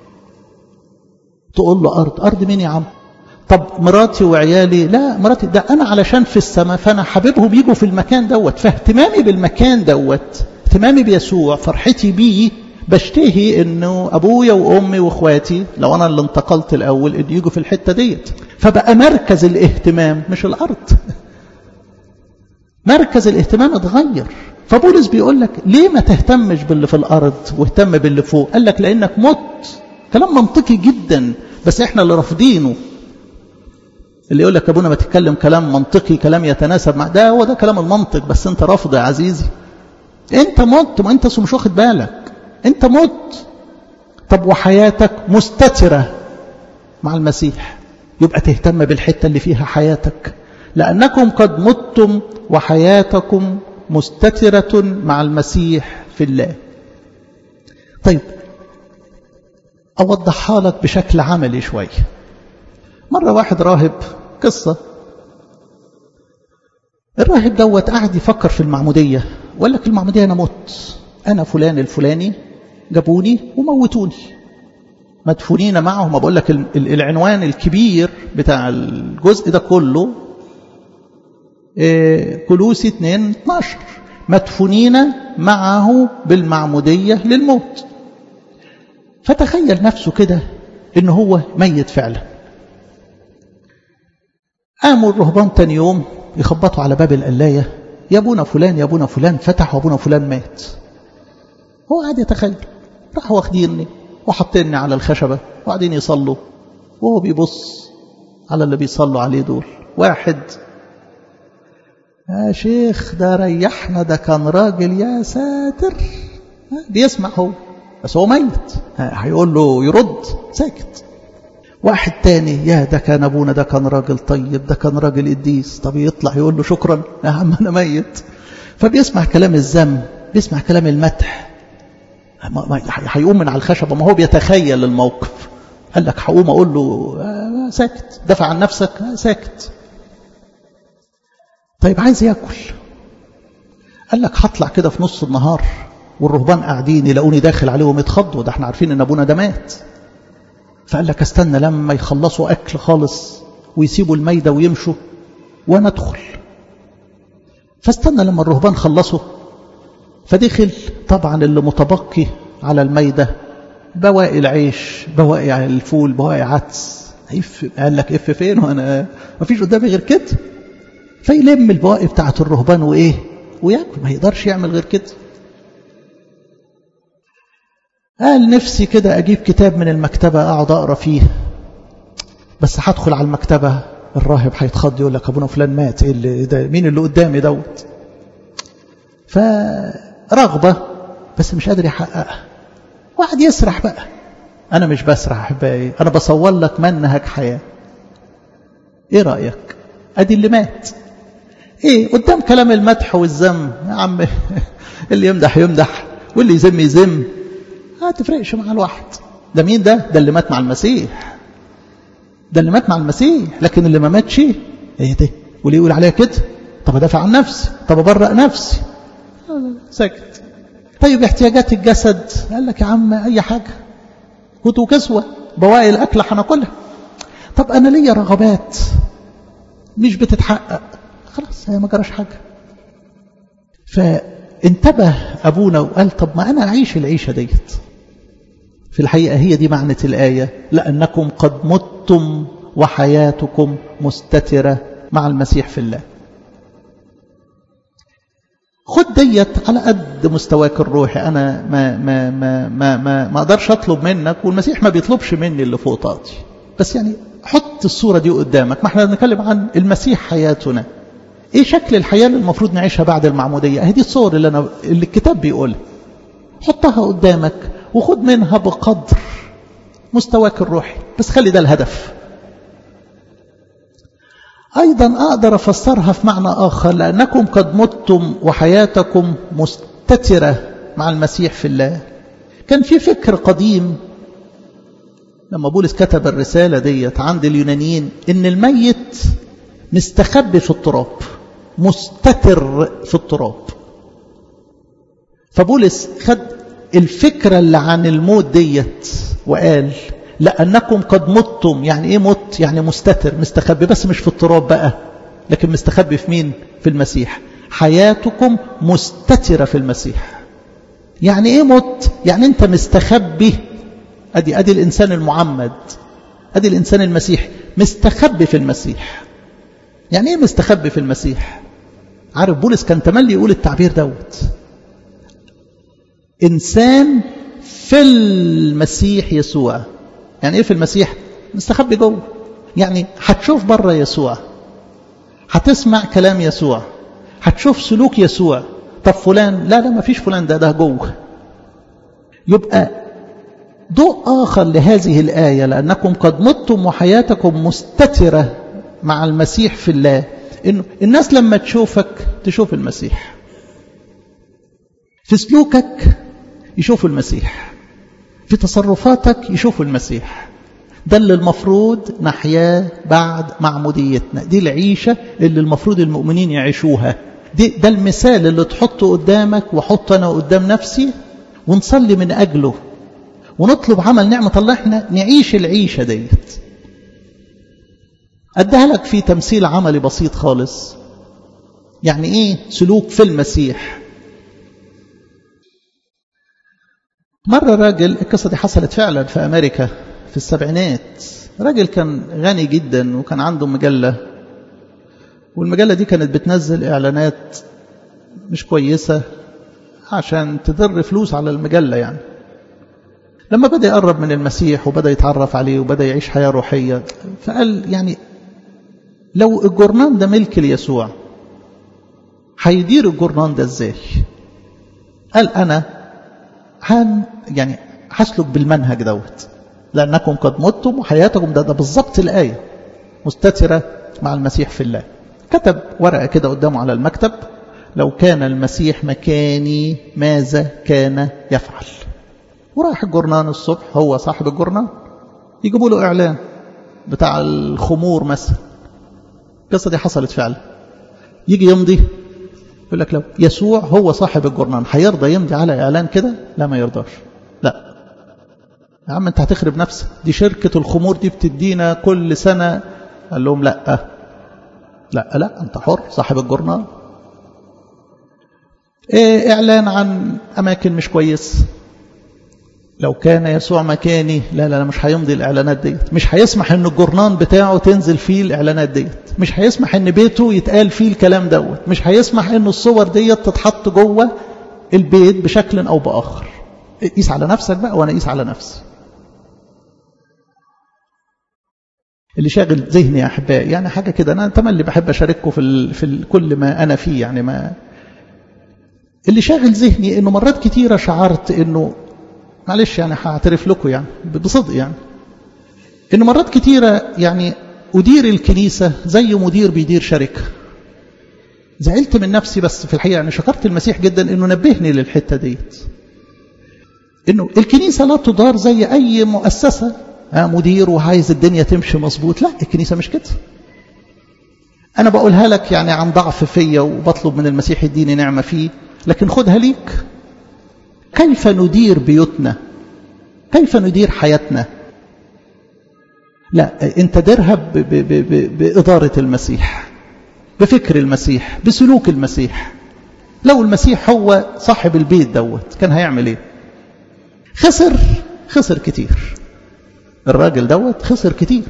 تقول له أرض أرض مين يا عم طب مراتي وعيالي لا مراتي ده أنا علشان في السماء فأنا حبيبهم يجوا في المكان دوت فاهتمامي بالمكان دوت اهتمامي بيسوع فرحتي بيه بشتهي انه ابويا وامي واخواتي لو انا اللي انتقلت الاول ان يجوا في الحته ديت فبقى مركز الاهتمام مش الارض مركز الاهتمام اتغير فبولس بيقول لك ليه ما تهتمش باللي في الأرض واهتم باللي فوق قال لك لأنك مت كلام منطقي جدا بس احنا اللي رافضينه اللي يقول لك ابونا ما تتكلم كلام منطقي كلام يتناسب مع ده هو ده كلام المنطق بس انت رافض يا عزيزي انت مت ما انت مش واخد بالك انت مت طب وحياتك مستترة مع المسيح يبقى تهتم بالحتة اللي فيها حياتك لأنكم قد متم وحياتكم مستترة مع المسيح في الله طيب أوضحها لك بشكل عملي شوية مرة واحد راهب قصة الراهب دوت قاعد يفكر في المعمودية وقال لك المعمودية أنا مت أنا فلان الفلاني جابوني وموتوني مدفونين معهم بقول لك العنوان الكبير بتاع الجزء ده كله كلوسي 2 12 مدفونين معه بالمعمودية للموت فتخيل نفسه كده ان هو ميت فعلا قاموا الرهبان تاني يوم يخبطوا على باب القلاية يا ابونا فلان يا ابونا فلان فتح وابونا فلان مات هو قاعد يتخيل راحوا واخديني وحاطيني على الخشبة وقاعدين يصلوا وهو بيبص على اللي بيصلوا عليه دول واحد يا شيخ ده ريحنا ده كان راجل يا ساتر بيسمع هو بس هو ميت هيقول له يرد ساكت واحد تاني يا ده كان ابونا ده كان راجل طيب ده كان راجل قديس طب يطلع يقول له شكرا يا عم انا ميت فبيسمع كلام الذم بيسمع كلام المدح هيقوم من على الخشبه ما هو بيتخيل الموقف قال لك هقوم اقول له آه ساكت دافع عن نفسك آه ساكت طيب عايز ياكل قال لك هطلع كده في نص النهار والرهبان قاعدين يلاقوني داخل عليهم يتخضوا ده احنا عارفين ان ابونا ده مات فقال لك استنى لما يخلصوا اكل خالص ويسيبوا الميدة ويمشوا وانا ادخل فاستنى لما الرهبان خلصوا فدخل طبعا اللي متبقي على الميدة بواقي العيش بواقي الفول بواقي عدس اف قال لك اف فين وانا ما فيش قدامي غير كده فيلم البواقي بتاعت الرهبان وايه وياكل ما يقدرش يعمل غير كده قال نفسي كده أجيب كتاب من المكتبة أقعد أقرأ فيه بس هدخل على المكتبة الراهب هيتخض يقول لك أبونا فلان مات إيه اللي ده مين اللي قدامي دوت فرغبة بس مش قادر يحققها واحد يسرح بقى أنا مش بسرح أحبائي أنا بصور لك منهج حياة إيه رأيك أدي اللي مات إيه قدام كلام المدح والذم يا عم اللي يمدح يمدح واللي يذم يذم ما تفرقش مع الواحد ده مين ده ده اللي مات مع المسيح ده اللي مات مع المسيح لكن اللي ما ماتش ايه ده وليه يقول عليها كده طب ادافع عن نفسي طب ابرأ نفسي ساكت طيب احتياجات الجسد قال لك يا عم اي حاجه كوت وكسوه بواقي الاكل هناكلها طب انا ليا رغبات مش بتتحقق خلاص هي ما جراش حاجه فانتبه ابونا وقال طب ما انا اعيش العيشه ديت في الحقيقة هي دي معنى الآية لأنكم قد متم وحياتكم مستترة مع المسيح في الله خد ديت على قد مستواك الروحي أنا ما ما ما ما ما, ما أقدرش أطلب منك والمسيح ما بيطلبش مني اللي فوق طاقتي بس يعني حط الصورة دي قدامك ما احنا بنتكلم عن المسيح حياتنا ايه شكل الحياة اللي المفروض نعيشها بعد المعمودية اهي دي الصور اللي, أنا اللي الكتاب بيقولها حطها قدامك وخد منها بقدر مستواك الروحي بس خلي ده الهدف أيضا أقدر أفسرها في معنى آخر لأنكم قد متم وحياتكم مستترة مع المسيح في الله كان في فكر قديم لما بولس كتب الرسالة ديت عند اليونانيين إن الميت مستخبي في التراب مستتر في التراب فبولس خد الفكرة اللي عن الموت ديت وقال لأنكم قد متم يعني إيه مت يعني مستتر مستخبي بس مش في التراب بقى لكن مستخبي في مين في المسيح حياتكم مستترة في المسيح يعني إيه مت يعني أنت مستخبي أدي, أدي الإنسان المعمد أدي الإنسان المسيح مستخبي في المسيح يعني إيه مستخبي في المسيح عارف بولس كان تملي يقول التعبير دوت إنسان في المسيح يسوع يعني إيه في المسيح مستخبي جوه يعني هتشوف بره يسوع هتسمع كلام يسوع هتشوف سلوك يسوع طب فلان لا لا ما فيش فلان ده ده جوه يبقى ضوء آخر لهذه الآية لأنكم قد متم وحياتكم مستترة مع المسيح في الله إنه الناس لما تشوفك تشوف المسيح في سلوكك يشوفوا المسيح في تصرفاتك يشوفوا المسيح ده اللي المفروض نحياه بعد معموديتنا دي العيشة اللي المفروض المؤمنين يعيشوها دي ده المثال اللي تحطه قدامك وحط أنا قدام نفسي ونصلي من أجله ونطلب عمل نعمة الله احنا نعيش العيشة ديت أديها لك في تمثيل عملي بسيط خالص يعني ايه سلوك في المسيح مرة راجل القصة دي حصلت فعلا في أمريكا في السبعينات راجل كان غني جدا وكان عنده مجلة والمجلة دي كانت بتنزل إعلانات مش كويسة عشان تدر فلوس على المجلة يعني لما بدأ يقرب من المسيح وبدأ يتعرف عليه وبدأ يعيش حياة روحية فقال يعني لو الجورنان ده ملك ليسوع هيدير الجرنان ده ازاي قال انا هن يعني هسلك بالمنهج دوت لانكم قد متم وحياتكم ده ده بالظبط الايه مستتره مع المسيح في الله كتب ورقه كده قدامه على المكتب لو كان المسيح مكاني ماذا كان يفعل وراح الجرنان الصبح هو صاحب الجرنان يجيبوا له اعلان بتاع الخمور مثلا القصه دي حصلت فعلا يجي يمضي يقول لك لو يسوع هو صاحب الجرنان هيرضى يمضي على اعلان كده لا ما يرضاش لا يا عم انت هتخرب نفسك دي شركه الخمور دي بتدينا كل سنه قال لهم لا لا لا انت حر صاحب الجرنان إيه اعلان عن اماكن مش كويس لو كان يسوع مكاني لا لا لا مش هيمضي الاعلانات ديت مش هيسمح ان الجرنان بتاعه تنزل فيه الاعلانات ديت مش هيسمح ان بيته يتقال فيه الكلام دوت مش هيسمح ان الصور ديت تتحط جوه البيت بشكل او باخر قيس على نفسك بقى وانا قيس على نفسي اللي شاغل ذهني يا احبائي يعني حاجه كده انا تملي بحب اشارككم في ال في ال كل ما انا فيه يعني ما اللي شاغل ذهني انه مرات كتيره شعرت انه معلش يعني هعترف لكم يعني بصدق يعني ان مرات كتيره يعني ادير الكنيسه زي مدير بيدير شركه زعلت من نفسي بس في الحقيقه يعني شكرت المسيح جدا انه نبهني للحته ديت انه الكنيسه لا تدار زي اي مؤسسه مدير وعايز الدنيا تمشي مظبوط لا الكنيسه مش كده انا بقولها لك يعني عن ضعف فيا وبطلب من المسيح يديني نعمه فيه لكن خدها ليك كيف ندير بيوتنا كيف ندير حياتنا لا انت ديرها بإدارة المسيح بفكر المسيح بسلوك المسيح لو المسيح هو صاحب البيت دوت كان هيعمل ايه خسر خسر كتير الراجل دوت خسر كتير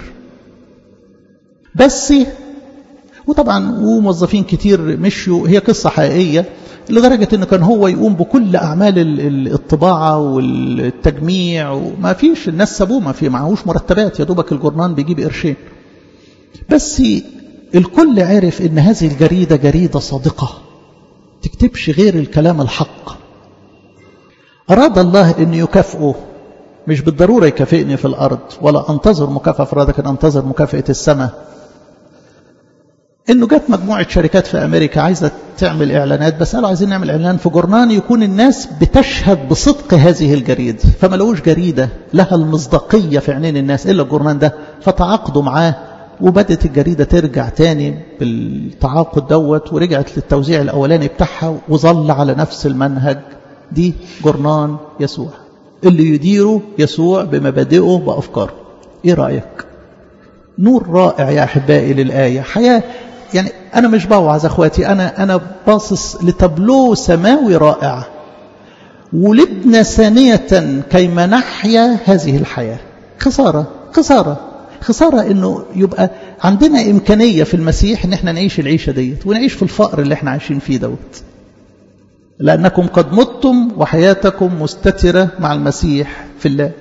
بس وطبعا وموظفين كتير مشوا هي قصة حقيقية لدرجة انه كان هو يقوم بكل اعمال الطباعة والتجميع وما فيش الناس سابوه ما في معهوش مرتبات يا دوبك الجرنان بيجيب قرشين بس الكل عرف ان هذه الجريدة جريدة صادقة تكتبش غير الكلام الحق اراد الله ان يكافئه مش بالضرورة يكافئني في الارض ولا انتظر مكافأة في الارض لكن انتظر مكافأة السماء انه جت مجموعه شركات في امريكا عايزه تعمل اعلانات بس قالوا عايزين نعمل اعلان في جورنان يكون الناس بتشهد بصدق هذه الجريده فما لقوش جريده لها المصداقيه في عينين الناس الا الجورنان ده فتعاقدوا معاه وبدت الجريده ترجع تاني بالتعاقد دوت ورجعت للتوزيع الاولاني بتاعها وظل على نفس المنهج دي جورنان يسوع اللي يديره يسوع بمبادئه بافكاره ايه رايك نور رائع يا احبائي للايه حياه يعني أنا مش بوعظ أخواتي أنا أنا باصص لتابلو سماوي رائع ولدنا ثانية كيما نحيا هذه الحياة خسارة خسارة خسارة انه يبقى عندنا امكانية في المسيح ان احنا نعيش العيشة ديت ونعيش في الفقر اللي احنا عايشين فيه دوت لانكم قد متم وحياتكم مستترة مع المسيح في الله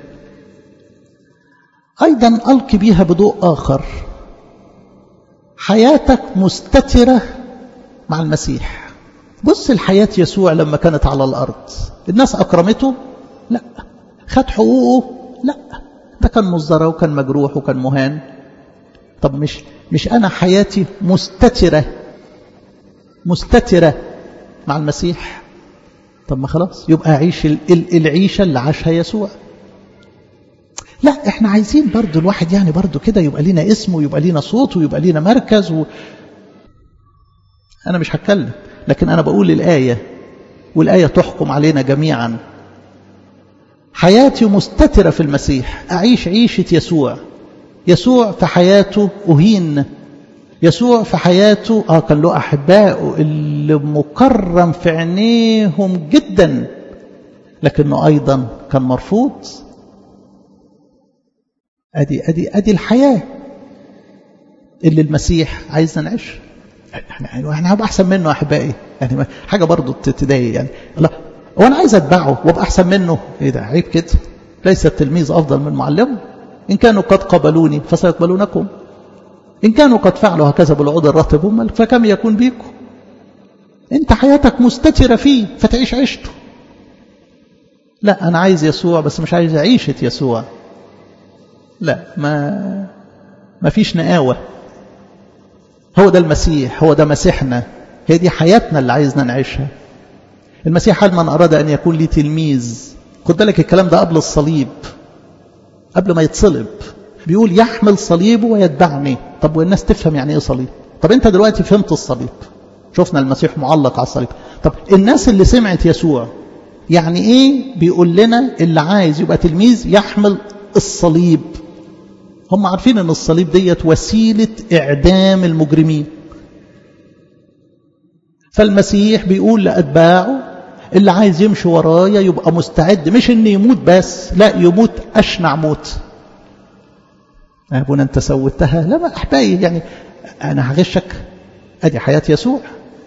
ايضا القي بيها بضوء اخر حياتك مستترة مع المسيح بص الحياة يسوع لما كانت على الأرض الناس أكرمته لا خد حقوقه لا ده كان مصدرة وكان مجروح وكان مهان طب مش مش أنا حياتي مستترة مستترة مع المسيح طب ما خلاص يبقى أعيش العيشة اللي عاشها يسوع لا احنا عايزين برضو الواحد يعني برضو كده يبقى لينا اسم ويبقى لينا صوت ويبقى لينا مركز و... انا مش هتكلم لكن انا بقول الآية والآية تحكم علينا جميعا حياتي مستترة في المسيح أعيش عيشة يسوع يسوع في حياته أهين يسوع في حياته آه كان له أحباء اللي مكرم في عينيهم جدا لكنه أيضا كان مرفوض ادي ادي ادي الحياه اللي المسيح عايزنا نعيش احنا احنا هبقى احسن منه احبائي يعني حاجه برضه تضايق يعني لا هو انا عايز اتبعه وابقى احسن منه ايه ده عيب كده ليس التلميذ افضل من معلمه ان كانوا قد قبلوني فسيقبلونكم ان كانوا قد فعلوا هكذا بالعود الرطب فكم يكون بيكم انت حياتك مستترة فيه فتعيش عيشته لا انا عايز يسوع بس مش عايز عيشة يسوع لا ما ما فيش نقاوة هو ده المسيح هو ده مسيحنا هي دي حياتنا اللي عايزنا نعيشها المسيح قال من أراد أن يكون لي تلميذ خد بالك الكلام ده قبل الصليب قبل ما يتصلب بيقول يحمل صليبه ويتبعني طب والناس تفهم يعني ايه صليب طب انت دلوقتي فهمت الصليب شفنا المسيح معلق على الصليب طب الناس اللي سمعت يسوع يعني ايه بيقول لنا اللي عايز يبقى تلميذ يحمل الصليب هم عارفين ان الصليب ديت وسيلة اعدام المجرمين فالمسيح بيقول لأتباعه اللي عايز يمشي ورايا يبقى مستعد مش ان يموت بس لا يموت اشنع موت يا ابونا انت سوتها لا ما احبائي يعني انا هغشك ادي حياة يسوع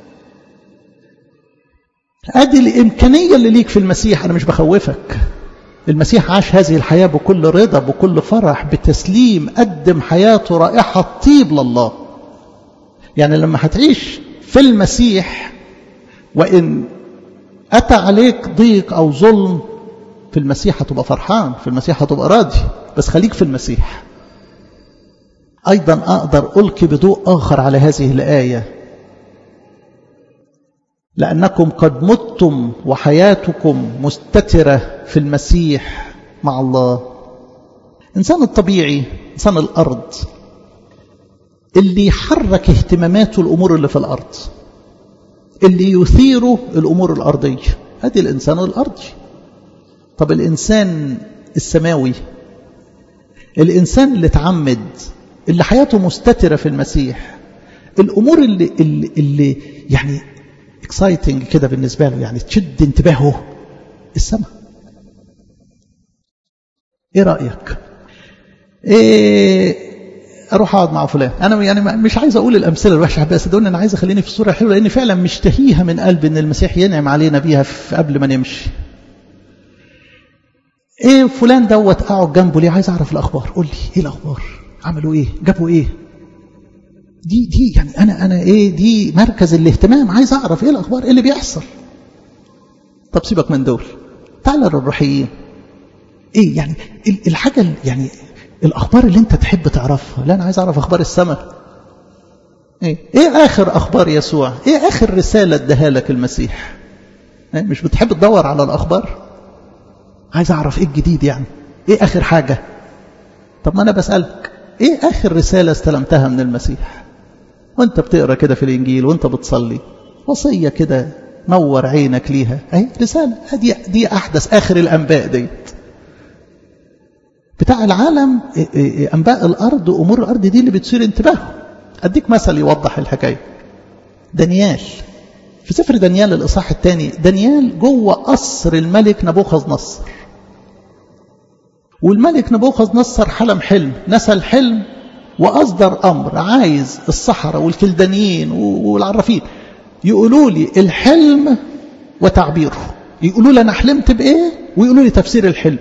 ادي الامكانية اللي ليك في المسيح انا مش بخوفك المسيح عاش هذه الحياة بكل رضا بكل فرح بتسليم قدم حياته رائحة طيب لله يعني لما هتعيش في المسيح وإن أتى عليك ضيق أو ظلم في المسيح هتبقى فرحان في المسيح هتبقى راضي بس خليك في المسيح أيضا أقدر ألقي بضوء آخر على هذه الآية لأنكم قد متم وحياتكم مستترة في المسيح مع الله إنسان الطبيعي إنسان الأرض اللي يحرك اهتماماته الأمور اللي في الأرض اللي يثيره الأمور الأرضية هذه الإنسان الأرضي طب الإنسان السماوي الإنسان اللي اتعمد اللي حياته مستترة في المسيح الأمور اللي, اللي, اللي يعني اكسايتنج كده بالنسبة له يعني تشد انتباهه السماء ايه رأيك ايه اروح اقعد مع فلان انا يعني مش عايز اقول الامثله الوحشه بس صدقوني انا عايز اخليني في الصوره الحلوه لان فعلا مشتهيها من قلبي ان المسيح ينعم علينا بيها قبل ما نمشي ايه فلان دوت اقعد جنبه ليه عايز اعرف الاخبار قول لي ايه الاخبار عملوا ايه جابوا ايه دي دي يعني انا انا ايه دي مركز الاهتمام عايز اعرف ايه الاخبار ايه اللي بيحصل طب سيبك من دول تعال للروحيين ايه يعني الحاجه يعني الاخبار اللي انت تحب تعرفها لا انا عايز اعرف اخبار السماء ايه ايه اخر اخبار يسوع ايه اخر رساله اداها لك المسيح إيه؟ مش بتحب تدور على الاخبار عايز اعرف ايه الجديد يعني ايه اخر حاجه طب ما انا بسالك ايه اخر رساله استلمتها من المسيح وانت بتقرا كده في الانجيل وانت بتصلي وصيه كده نور عينك ليها اهي رساله دي دي احدث اخر الانباء ديت بتاع العالم انباء الارض وامور الارض دي اللي بتصير انتباهه اديك مثل يوضح الحكايه دانيال في سفر دانيال الاصحاح الثاني دانيال جوه قصر الملك نبوخذ نصر والملك نبوخذ نصر حلم حلم نسى الحلم واصدر امر عايز الصحراء والكلدانيين والعرافين يقولوا لي الحلم وتعبيره يقولوا لي انا حلمت بايه ويقولوا لي تفسير الحلم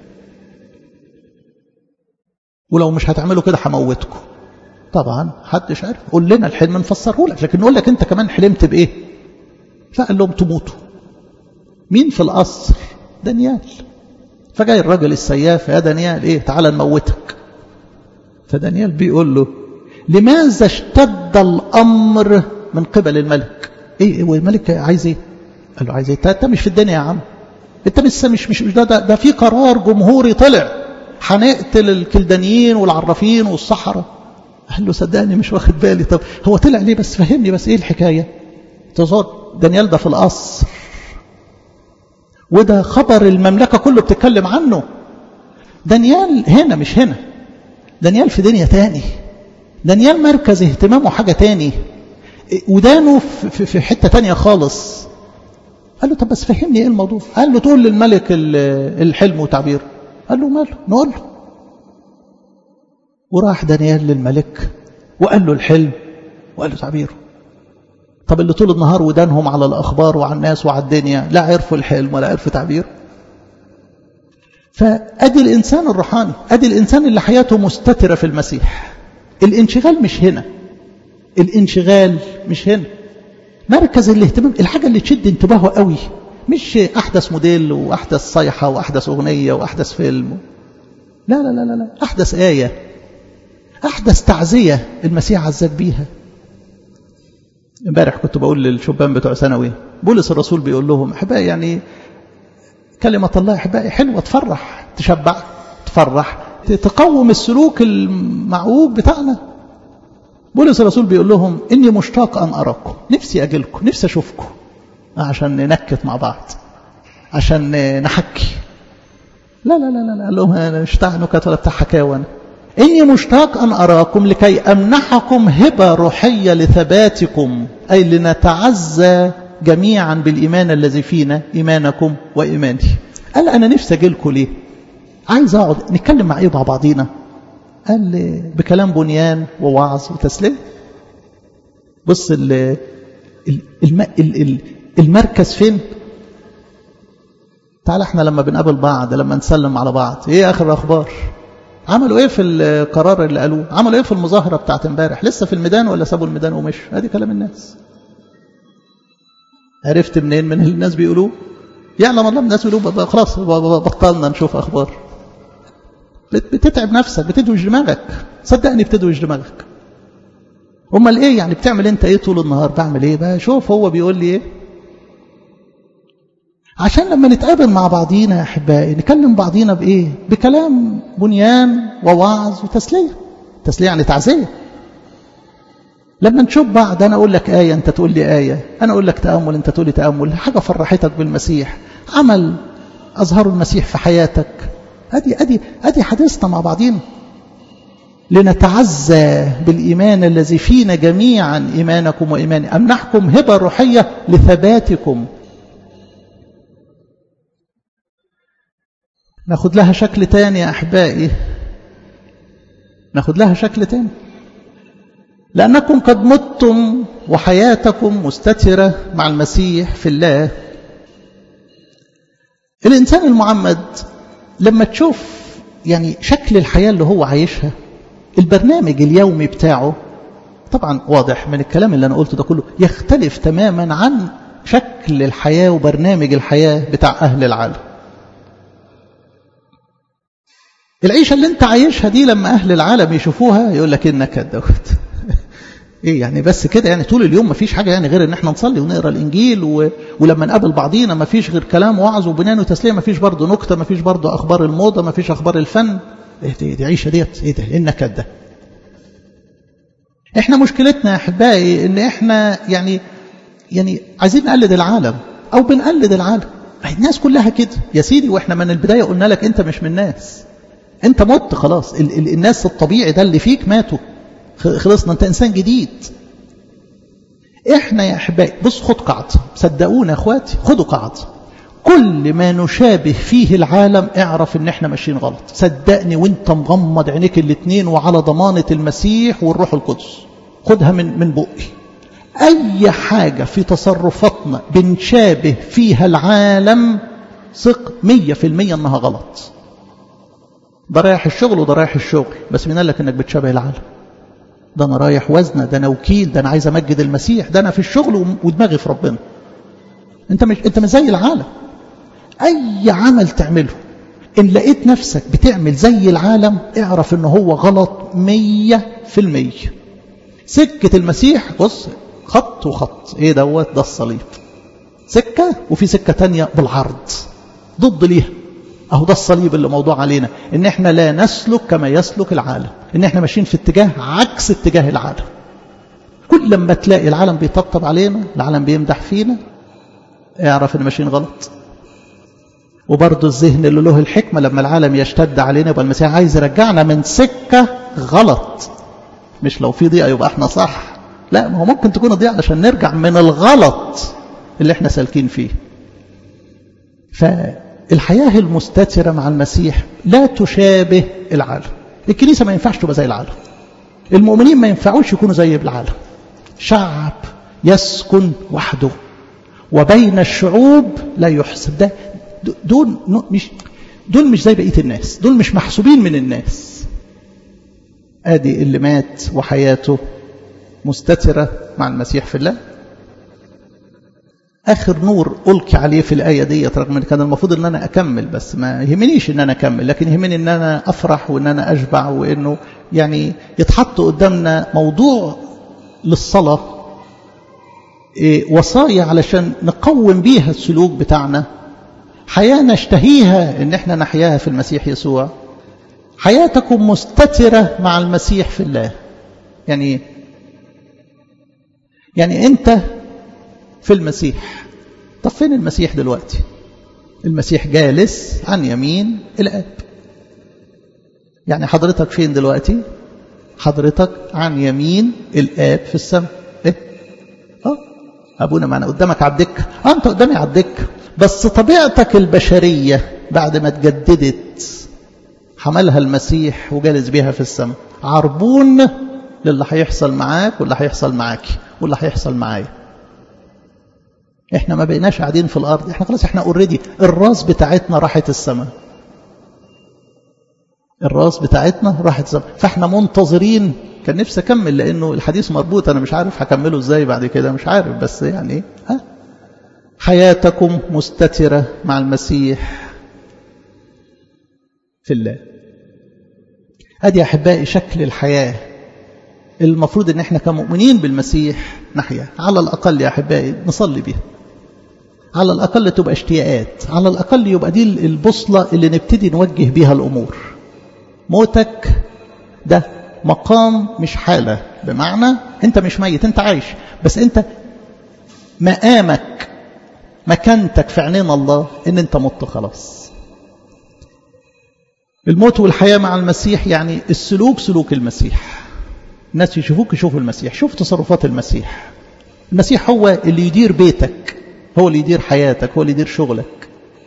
ولو مش هتعملوا كده هموتكم طبعا حدش عارف قول لنا الحلم نفسره لك لكن نقول لك انت كمان حلمت بايه فقال لهم تموتوا مين في القصر دانيال فجاي الراجل السياف يا دانيال ايه تعال نموتك فدانيال بيقول له لماذا اشتد الامر من قبل الملك ايه هو الملك عايز ايه قال له عايز ايه انت مش في الدنيا يا عم انت لسه مش مش مش ده, ده ده في قرار جمهوري طلع هنقتل الكلدانيين والعرافين والصحراء قال له صدقني مش واخد بالي طب هو طلع ليه بس فهمني بس ايه الحكايه تصور دانيال ده في القصر وده خبر المملكه كله بتتكلم عنه دانيال هنا مش هنا دانيال في دنيا تاني دانيال مركز اهتمامه حاجه تاني ودانه في, في حته تانية خالص قال له طب بس فهمني ايه الموضوع قال له تقول للملك الحلم وتعبيره قال له ماله نقول له وراح دانيال للملك وقال له الحلم وقال له تعبيره طب اللي طول النهار ودانهم على الأخبار وعلى الناس وعلى الدنيا لا عرفوا الحلم ولا عرفوا تعبيره فأدي الإنسان الروحاني أدي الإنسان اللي حياته مستترة في المسيح الانشغال مش هنا الانشغال مش هنا مركز الاهتمام الحاجة اللي تشد انتباهه قوي مش أحدث موديل وأحدث صيحة وأحدث أغنية وأحدث فيلم لا لا لا لا, لا. أحدث آية أحدث تعزية المسيح عزاك بيها امبارح كنت بقول للشبان بتوع ثانوي بولس الرسول بيقول لهم احبائي يعني كلمة الله احبائي حلوة تفرح تشبع تفرح تقوم السلوك المعوج بتاعنا بولس الرسول بيقول لهم إني مشتاق أن أراكم نفسي أجيلكم نفسي أشوفكم عشان ننكت مع بعض عشان نحكي لا لا لا لا قال لهم أنا مش بتاع نكت ولا بتاع حكاوى أنا إني مشتاق أن أراكم لكي أمنحكم هبة روحية لثباتكم أي لنتعزى جميعا بالإيمان الذي فينا إيمانكم وإيماني قال أنا نفسي أجيلكم ليه عايز أقعد نتكلم مع إيه مع بعضينا قال بكلام بنيان ووعظ وتسليم بص ال الم المركز فين تعال احنا لما بنقابل بعض لما نسلم على بعض ايه اخر الاخبار عملوا ايه في القرار اللي قالوه عملوا ايه في المظاهره بتاعت امبارح لسه في الميدان ولا سابوا الميدان ومشوا ادي كلام الناس عرفت منين من اللي الناس بيقولوه يعلم الله الناس بيقولوا خلاص بطلنا نشوف اخبار بتتعب نفسك بتدوج دماغك صدقني بتدوج دماغك امال ايه يعني بتعمل انت ايه طول النهار بعمل ايه بقى شوف هو بيقول لي ايه عشان لما نتقابل مع بعضينا يا احبائي نكلم بعضينا بايه بكلام بنيان ووعظ وتسليه تسليه يعني تعزيه لما نشوف بعض انا اقول لك ايه انت تقول لي ايه انا اقول لك تامل انت تقول لي تامل حاجه فرحتك بالمسيح عمل اظهر المسيح في حياتك ادي ادي ادي حديثنا مع بعضينا لنتعزى بالايمان الذي فينا جميعا ايمانكم وايماني امنحكم هبه روحيه لثباتكم ناخد لها شكل تاني يا احبائي ناخد لها شكل تاني لانكم قد متم وحياتكم مستتره مع المسيح في الله الانسان المعمد لما تشوف يعني شكل الحياه اللي هو عايشها البرنامج اليومي بتاعه طبعا واضح من الكلام اللي انا قلته ده كله يختلف تماما عن شكل الحياه وبرنامج الحياه بتاع اهل العالم العيشه اللي انت عايشها دي لما اهل العالم يشوفوها يقول لك انك دوت ايه يعني بس كده يعني طول اليوم ما فيش حاجه يعني غير ان احنا نصلي ونقرا الانجيل و... ولما نقابل بعضينا ما فيش غير كلام وعظ وبنيان وتسليه ما فيش برضه نكته ما فيش برضه اخبار الموضه ما فيش اخبار الفن ايه دي, دي عيشه ديت ايه ده ايه النكد ده احنا مشكلتنا يا احبائي ان احنا يعني يعني عايزين نقلد العالم او بنقلد العالم الناس كلها كده يا سيدي واحنا من البدايه قلنا لك انت مش من الناس انت مت خلاص ال ال الناس الطبيعي ده اللي فيك ماتوا خلصنا انت انسان جديد احنا يا احبائي بص خد قاعده صدقونا يا اخواتي خدوا قاعده كل ما نشابه فيه العالم اعرف ان احنا ماشيين غلط صدقني وانت مغمض عينيك الاثنين وعلى ضمانه المسيح والروح القدس خدها من من بقي اي حاجه في تصرفاتنا بنشابه فيها العالم ثق مية في المية انها غلط ده رايح الشغل وده رايح الشغل بس مين قال لك انك بتشابه العالم ده انا رايح وزنه ده انا وكيل ده انا عايز امجد المسيح ده انا في الشغل ودماغي في ربنا انت مش انت مش زي العالم اي عمل تعمله ان لقيت نفسك بتعمل زي العالم اعرف ان هو غلط مية في المية سكة المسيح بص خط وخط ايه دوت ده الصليب سكة وفي سكة تانية بالعرض ضد ليها اهو ده الصليب اللي موضوع علينا ان احنا لا نسلك كما يسلك العالم ان احنا ماشيين في اتجاه عكس اتجاه العالم كل لما تلاقي العالم بيطبطب علينا العالم بيمدح فينا اعرف ان ماشيين غلط وبرضه الذهن اللي له الحكمة لما العالم يشتد علينا يبقى المسيح عايز يرجعنا من سكة غلط مش لو في ضيقة يبقى احنا صح لا ما هو ممكن تكون ضيقة عشان نرجع من الغلط اللي احنا سالكين فيه فالحياة المستترة مع المسيح لا تشابه العالم الكنيسة ما ينفعش تبقى زي العالم المؤمنين ما ينفعوش يكونوا زي العالم شعب يسكن وحده وبين الشعوب لا يحسب ده دول مش دول مش زي بقيه الناس دول مش محسوبين من الناس ادي اللي مات وحياته مستتره مع المسيح في الله آخر نور ألقي عليه في الآية دي رغم أن كان المفروض أن أنا أكمل بس ما يهمنيش أن أنا أكمل لكن يهمني أن أنا أفرح وأن أنا أشبع وأنه يعني يتحط قدامنا موضوع للصلاة وصايا علشان نقوم بيها السلوك بتاعنا حياة نشتهيها ان احنا نحياها في المسيح يسوع حياتكم مستترة مع المسيح في الله يعني يعني انت في المسيح طب فين المسيح دلوقتي المسيح جالس عن يمين الاب يعني حضرتك فين دلوقتي حضرتك عن يمين الاب في السماء ايه اه ابونا معنا قدامك على الدكه اه انت قدامي على الدكه بس طبيعتك البشريه بعد ما اتجددت حملها المسيح وجالس بيها في السماء عربون للي هيحصل معاك واللي هيحصل معاكي واللي هيحصل معايا احنا ما بقيناش قاعدين في الارض احنا خلاص احنا اوريدي الراس بتاعتنا راحت السماء الراس بتاعتنا راحت السماء فاحنا منتظرين كان نفسي اكمل لانه الحديث مربوط انا مش عارف هكمله ازاي بعد كده مش عارف بس يعني ها حياتكم مستترة مع المسيح في الله ادي احبائي شكل الحياه المفروض ان احنا كمؤمنين بالمسيح نحيا على الاقل يا احبائي نصلي بيها على الاقل تبقى اشتياقات على الاقل يبقى دي البوصله اللي نبتدي نوجه بيها الامور موتك ده مقام مش حاله بمعنى انت مش ميت انت عايش بس انت مقامك مكانتك في عينين الله ان انت مت خلاص الموت والحياه مع المسيح يعني السلوك سلوك المسيح الناس يشوفوك يشوفوا المسيح شوف تصرفات المسيح المسيح هو اللي يدير بيتك هو اللي يدير حياتك هو اللي يدير شغلك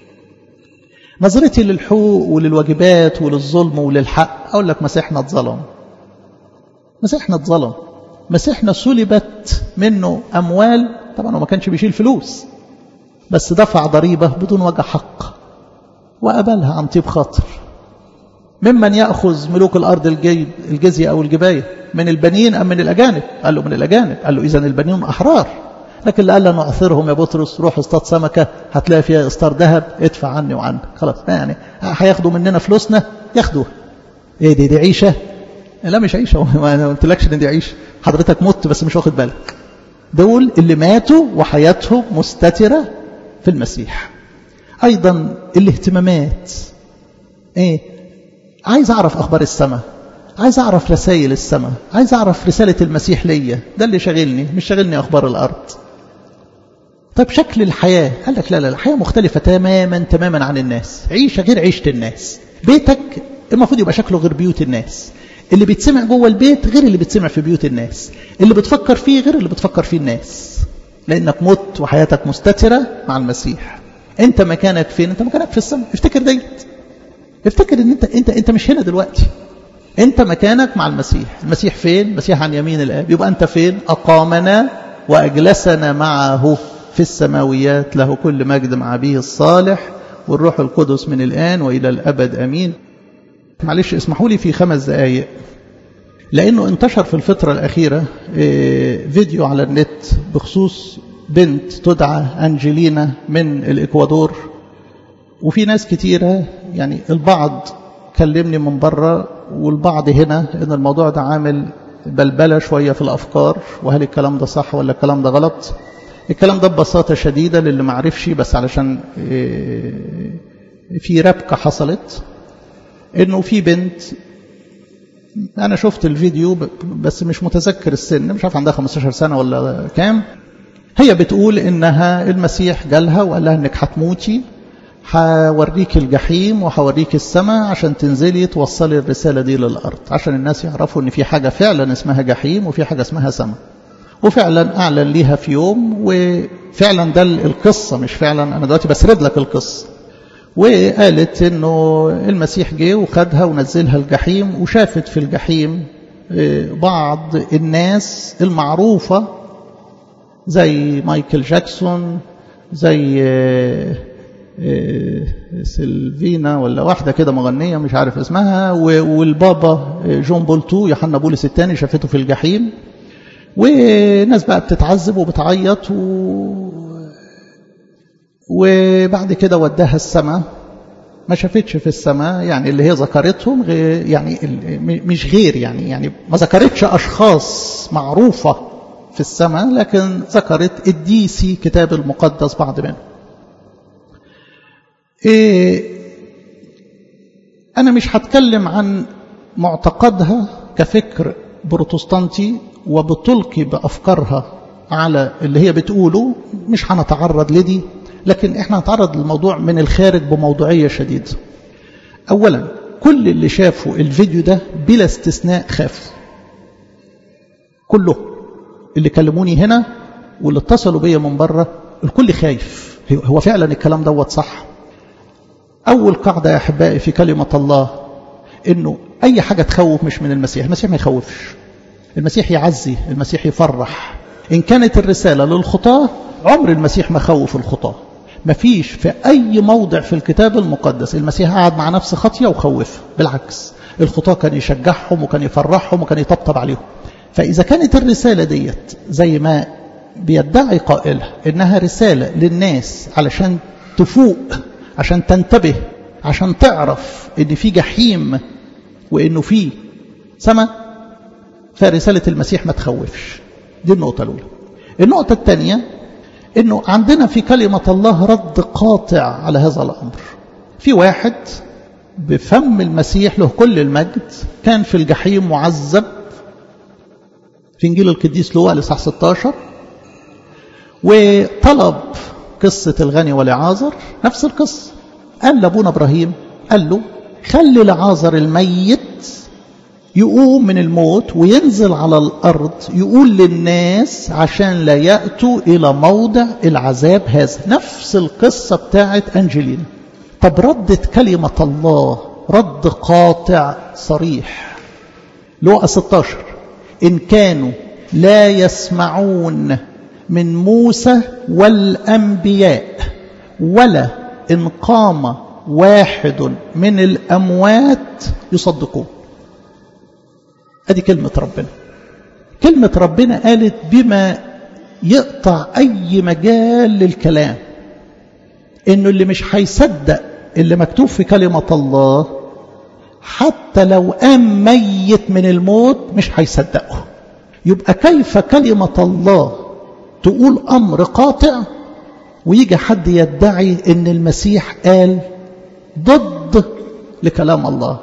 نظرتي للحقوق وللواجبات وللظلم وللحق أقول لك مسيحنا اتظلم مسيحنا اتظلم مسيحنا سلبت منه أموال طبعا هو ما كانش بيشيل فلوس بس دفع ضريبة بدون وجه حق وقبلها عن طيب خاطر ممن يأخذ ملوك الأرض الجزية أو الجباية من البنين أم من الأجانب قال له من الأجانب قال له إذا البنين أحرار لكن اللي قال له نعثرهم يا بطرس روح اصطاد سمكة هتلاقي فيها إصطار ذهب ادفع عني وعنك خلاص يعني هياخدوا مننا فلوسنا ياخدوها ايه دي دي عيشة لا مش عيشة ما انا قلتلكش ان دي عيشة حضرتك مت بس مش واخد بالك دول اللي ماتوا وحياتهم مستترة في المسيح أيضا الاهتمامات ايه عايز أعرف أخبار السماء عايز أعرف رسائل السماء عايز أعرف رسالة المسيح ليا ده اللي شاغلني مش شاغلني أخبار الأرض طيب شكل الحياة قال لك لا لا الحياة مختلفة تماما تماما عن الناس عيشة غير عيشة الناس بيتك المفروض يبقى شكله غير بيوت الناس اللي بيتسمع جوه البيت غير اللي بيتسمع في بيوت الناس اللي بتفكر فيه غير اللي بتفكر فيه الناس لأنك مت وحياتك مستترة مع المسيح انت مكانك فين انت مكانك في السماء افتكر ديت افتكر ان انت انت انت مش هنا دلوقتي انت مكانك مع المسيح المسيح فين المسيح عن يمين الاب يبقى انت فين اقامنا واجلسنا معه في السماويات له كل مجد مع به الصالح والروح القدس من الان والى الابد امين معلش اسمحوا لي في خمس دقائق لانه انتشر في الفتره الاخيره فيديو على النت بخصوص بنت تدعى انجلينا من الاكوادور وفي ناس كتيره يعني البعض كلمني من بره والبعض هنا ان الموضوع ده عامل بلبله شويه في الافكار وهل الكلام ده صح ولا الكلام ده غلط الكلام ده ببساطه شديده للي ما عرفش بس علشان في ربكه حصلت انه في بنت انا شفت الفيديو بس مش متذكر السن مش عارف عندها 15 سنه ولا كام هي بتقول انها المسيح جالها وقال لها انك هتموتي هوريك الجحيم وهوريك السماء عشان تنزلي توصلي الرسالة دي للأرض عشان الناس يعرفوا ان في حاجة فعلا اسمها جحيم وفي حاجة اسمها سماء وفعلا أعلن ليها في يوم وفعلا ده القصة مش فعلا أنا دلوقتي بسرد لك القصة وقالت انه المسيح جه وخدها ونزلها الجحيم وشافت في الجحيم بعض الناس المعروفة زي مايكل جاكسون زي سيلفينا ولا واحدة كده مغنية مش عارف اسمها والبابا جون بولتو يوحنا بولس الثاني شافته في الجحيم وناس بقى بتتعذب وبتعيط و وبعد كده وداها السماء ما شافتش في السماء يعني اللي هي ذكرتهم غير يعني مش غير يعني يعني ما ذكرتش اشخاص معروفه في السماء لكن ذكرت الديسي كتاب المقدس بعض منهم إيه انا مش هتكلم عن معتقدها كفكر بروتستانتي وبتلقي بافكارها على اللي هي بتقوله مش هنتعرض لدي لكن احنا هنتعرض للموضوع من الخارج بموضوعية شديدة اولا كل اللي شافوا الفيديو ده بلا استثناء خافوا كله اللي كلموني هنا واللي اتصلوا بيا من بره الكل خايف هو فعلا الكلام دوت صح اول قاعدة يا احبائي في كلمة الله انه اي حاجة تخوف مش من المسيح المسيح ما يخوفش المسيح يعزي المسيح يفرح إن كانت الرسالة للخطاة عمر المسيح ما خوف الخطاة ما فيش في أي موضع في الكتاب المقدس المسيح قعد مع نفس خطية وخوفها بالعكس الخطاة كان يشجعهم وكان يفرحهم وكان يطبطب عليهم فإذا كانت الرسالة ديت زي ما بيدعي قائلها إنها رسالة للناس علشان تفوق عشان تنتبه عشان تعرف إن في جحيم وإنه في سماء فرسالة المسيح ما تخوفش دي النقطة الأولى النقطة الثانية أنه عندنا في كلمة الله رد قاطع على هذا الأمر في واحد بفم المسيح له كل المجد كان في الجحيم معذب في إنجيل القديس لوقا لصح 16 وطلب قصة الغني والعازر نفس القصة قال لأبونا إبراهيم قال له خلي لعازر الميت يقوم من الموت وينزل على الأرض يقول للناس عشان لا يأتوا إلى موضع العذاب هذا نفس القصة بتاعت أنجلينا طب ردت كلمة الله رد قاطع صريح لوقا 16 إن كانوا لا يسمعون من موسى والأنبياء ولا إن قام واحد من الأموات يصدقون ادي كلمة ربنا كلمة ربنا قالت بما يقطع اي مجال للكلام انه اللي مش هيصدق اللي مكتوب في كلمة الله حتى لو قام ميت من الموت مش هيصدقه يبقى كيف كلمة الله تقول امر قاطع ويجي حد يدعي ان المسيح قال ضد لكلام الله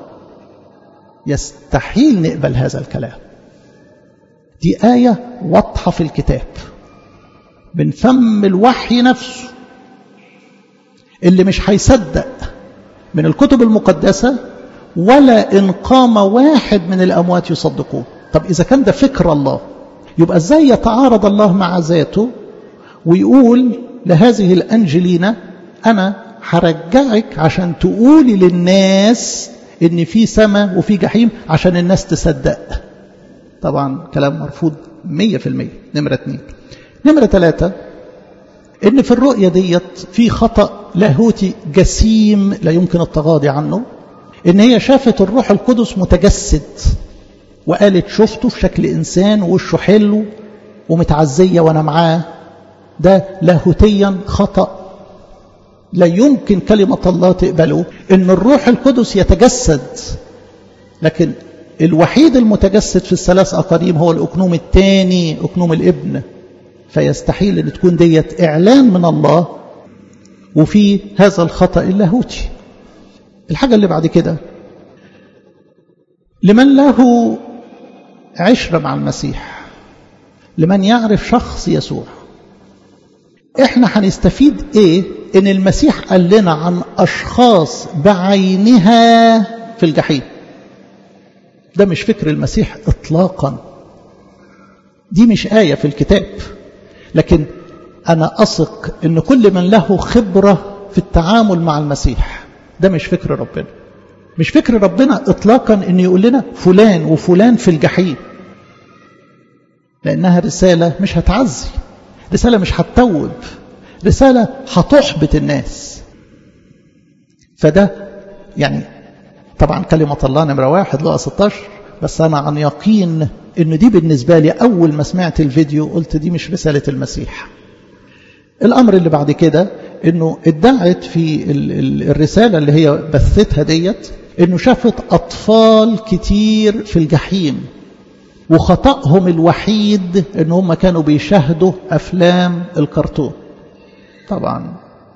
يستحيل نقبل هذا الكلام دي آية واضحة في الكتاب من فم الوحي نفسه اللي مش هيصدق من الكتب المقدسة ولا إن قام واحد من الأموات يصدقوه طب إذا كان ده فكر الله يبقى إزاي يتعارض الله مع ذاته ويقول لهذه الأنجلينا أنا هرجعك عشان تقولي للناس ان في سماء وفي جحيم عشان الناس تصدق طبعا كلام مرفوض مية في المية نمرة اتنين نمرة ثلاثة ان في الرؤية ديت في خطأ لاهوتي جسيم لا يمكن التغاضي عنه ان هي شافت الروح القدس متجسد وقالت شفته في شكل انسان ووشه حلو ومتعزية وانا معاه ده لاهوتيا خطأ لا يمكن كلمة الله تقبله ان الروح القدس يتجسد لكن الوحيد المتجسد في الثلاث أقانيم هو الأكنوم الثاني أكنوم الابن فيستحيل أن تكون ديت إعلان من الله وفي هذا الخطأ اللاهوتي الحاجة اللي بعد كده لمن له عشرة مع المسيح لمن يعرف شخص يسوع احنا هنستفيد ايه ان المسيح قال لنا عن اشخاص بعينها في الجحيم ده مش فكر المسيح اطلاقا دي مش آية في الكتاب لكن أنا أثق أن كل من له خبرة في التعامل مع المسيح ده مش فكر ربنا مش فكر ربنا إطلاقا أن يقول لنا فلان وفلان في الجحيم لأنها رسالة مش هتعزي رسالة مش هتتوب رسالة هتحبط الناس فده يعني طبعا كلمة الله نمرة واحد لقى 16 بس أنا عن يقين إنه دي بالنسبة لي أول ما سمعت الفيديو قلت دي مش رسالة المسيح الأمر اللي بعد كده انه ادعت في الرسالة اللي هي بثتها ديت انه شافت اطفال كتير في الجحيم وخطأهم الوحيد ان هم كانوا بيشاهدوا افلام الكرتون طبعا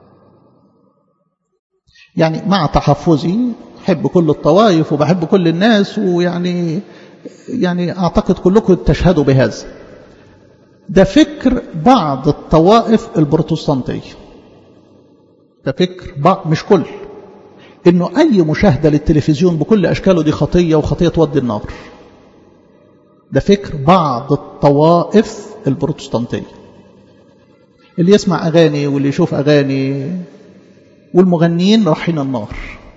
يعني مع تحفظي بحب كل الطوائف وبحب كل الناس ويعني يعني اعتقد كلكم تشهدوا بهذا ده فكر بعض الطوائف البروتستانتيه ده فكر بعض مش كل انه اي مشاهده للتلفزيون بكل اشكاله دي خطيه وخطيه تودي النار ده فكر بعض الطوائف البروتستانتيه اللي يسمع اغاني واللي يشوف اغاني والمغنيين رايحين النار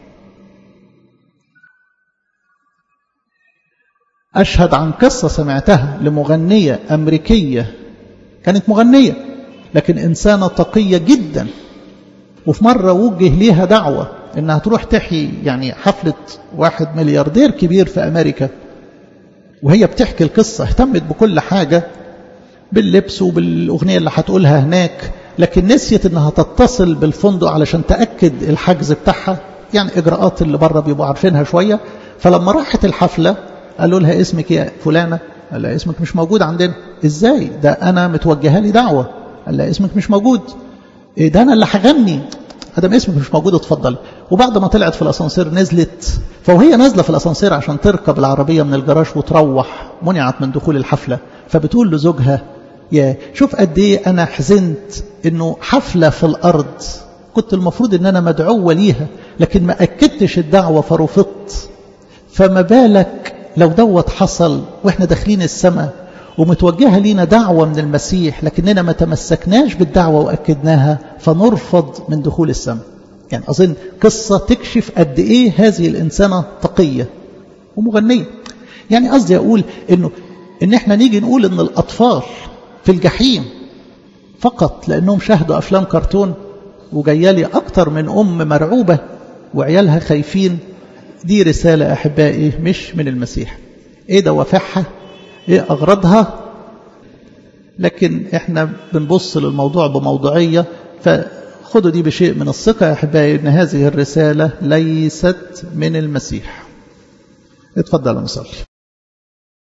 أشهد عن قصة سمعتها لمغنية أمريكية كانت مغنية لكن إنسانة تقية جدا وفي مرة وجه ليها دعوة إنها تروح تحيي يعني حفلة واحد ملياردير كبير في أمريكا وهي بتحكي القصة اهتمت بكل حاجة باللبس وبالأغنية اللي هتقولها هناك لكن نسيت إنها تتصل بالفندق علشان تأكد الحجز بتاعها يعني إجراءات اللي بره بيبقوا عارفينها شوية فلما راحت الحفلة قالوا لها اسمك يا فلانة قال لها اسمك مش موجود عندنا ازاي ده انا متوجهه لي دعوه قال لها اسمك مش موجود إيه ده انا اللي هغني ادم اسمك مش موجود اتفضل وبعد ما طلعت في الاسانسير نزلت فوهي نازله في الاسانسير عشان تركب العربيه من الجراج وتروح منعت من دخول الحفله فبتقول لزوجها يا شوف قد ايه انا حزنت انه حفله في الارض كنت المفروض ان انا مدعوه ليها لكن ما اكدتش الدعوه فرفضت فما بالك لو دوت حصل واحنا داخلين السماء ومتوجهة لينا دعوة من المسيح لكننا ما تمسكناش بالدعوة وأكدناها فنرفض من دخول السماء يعني أظن قصة تكشف قد إيه هذه الإنسانة تقية ومغنية يعني قصدي أقول إنه إن إحنا نيجي نقول إن الأطفال في الجحيم فقط لأنهم شاهدوا أفلام كرتون وجايالي أكتر من أم مرعوبة وعيالها خايفين دي رسالة أحبائي مش من المسيح إيه دوافعها إيه أغراضها لكن إحنا بنبص للموضوع بموضوعية فخدوا دي بشيء من الثقة يا أحبائي إن هذه الرسالة ليست من المسيح اتفضل نصلي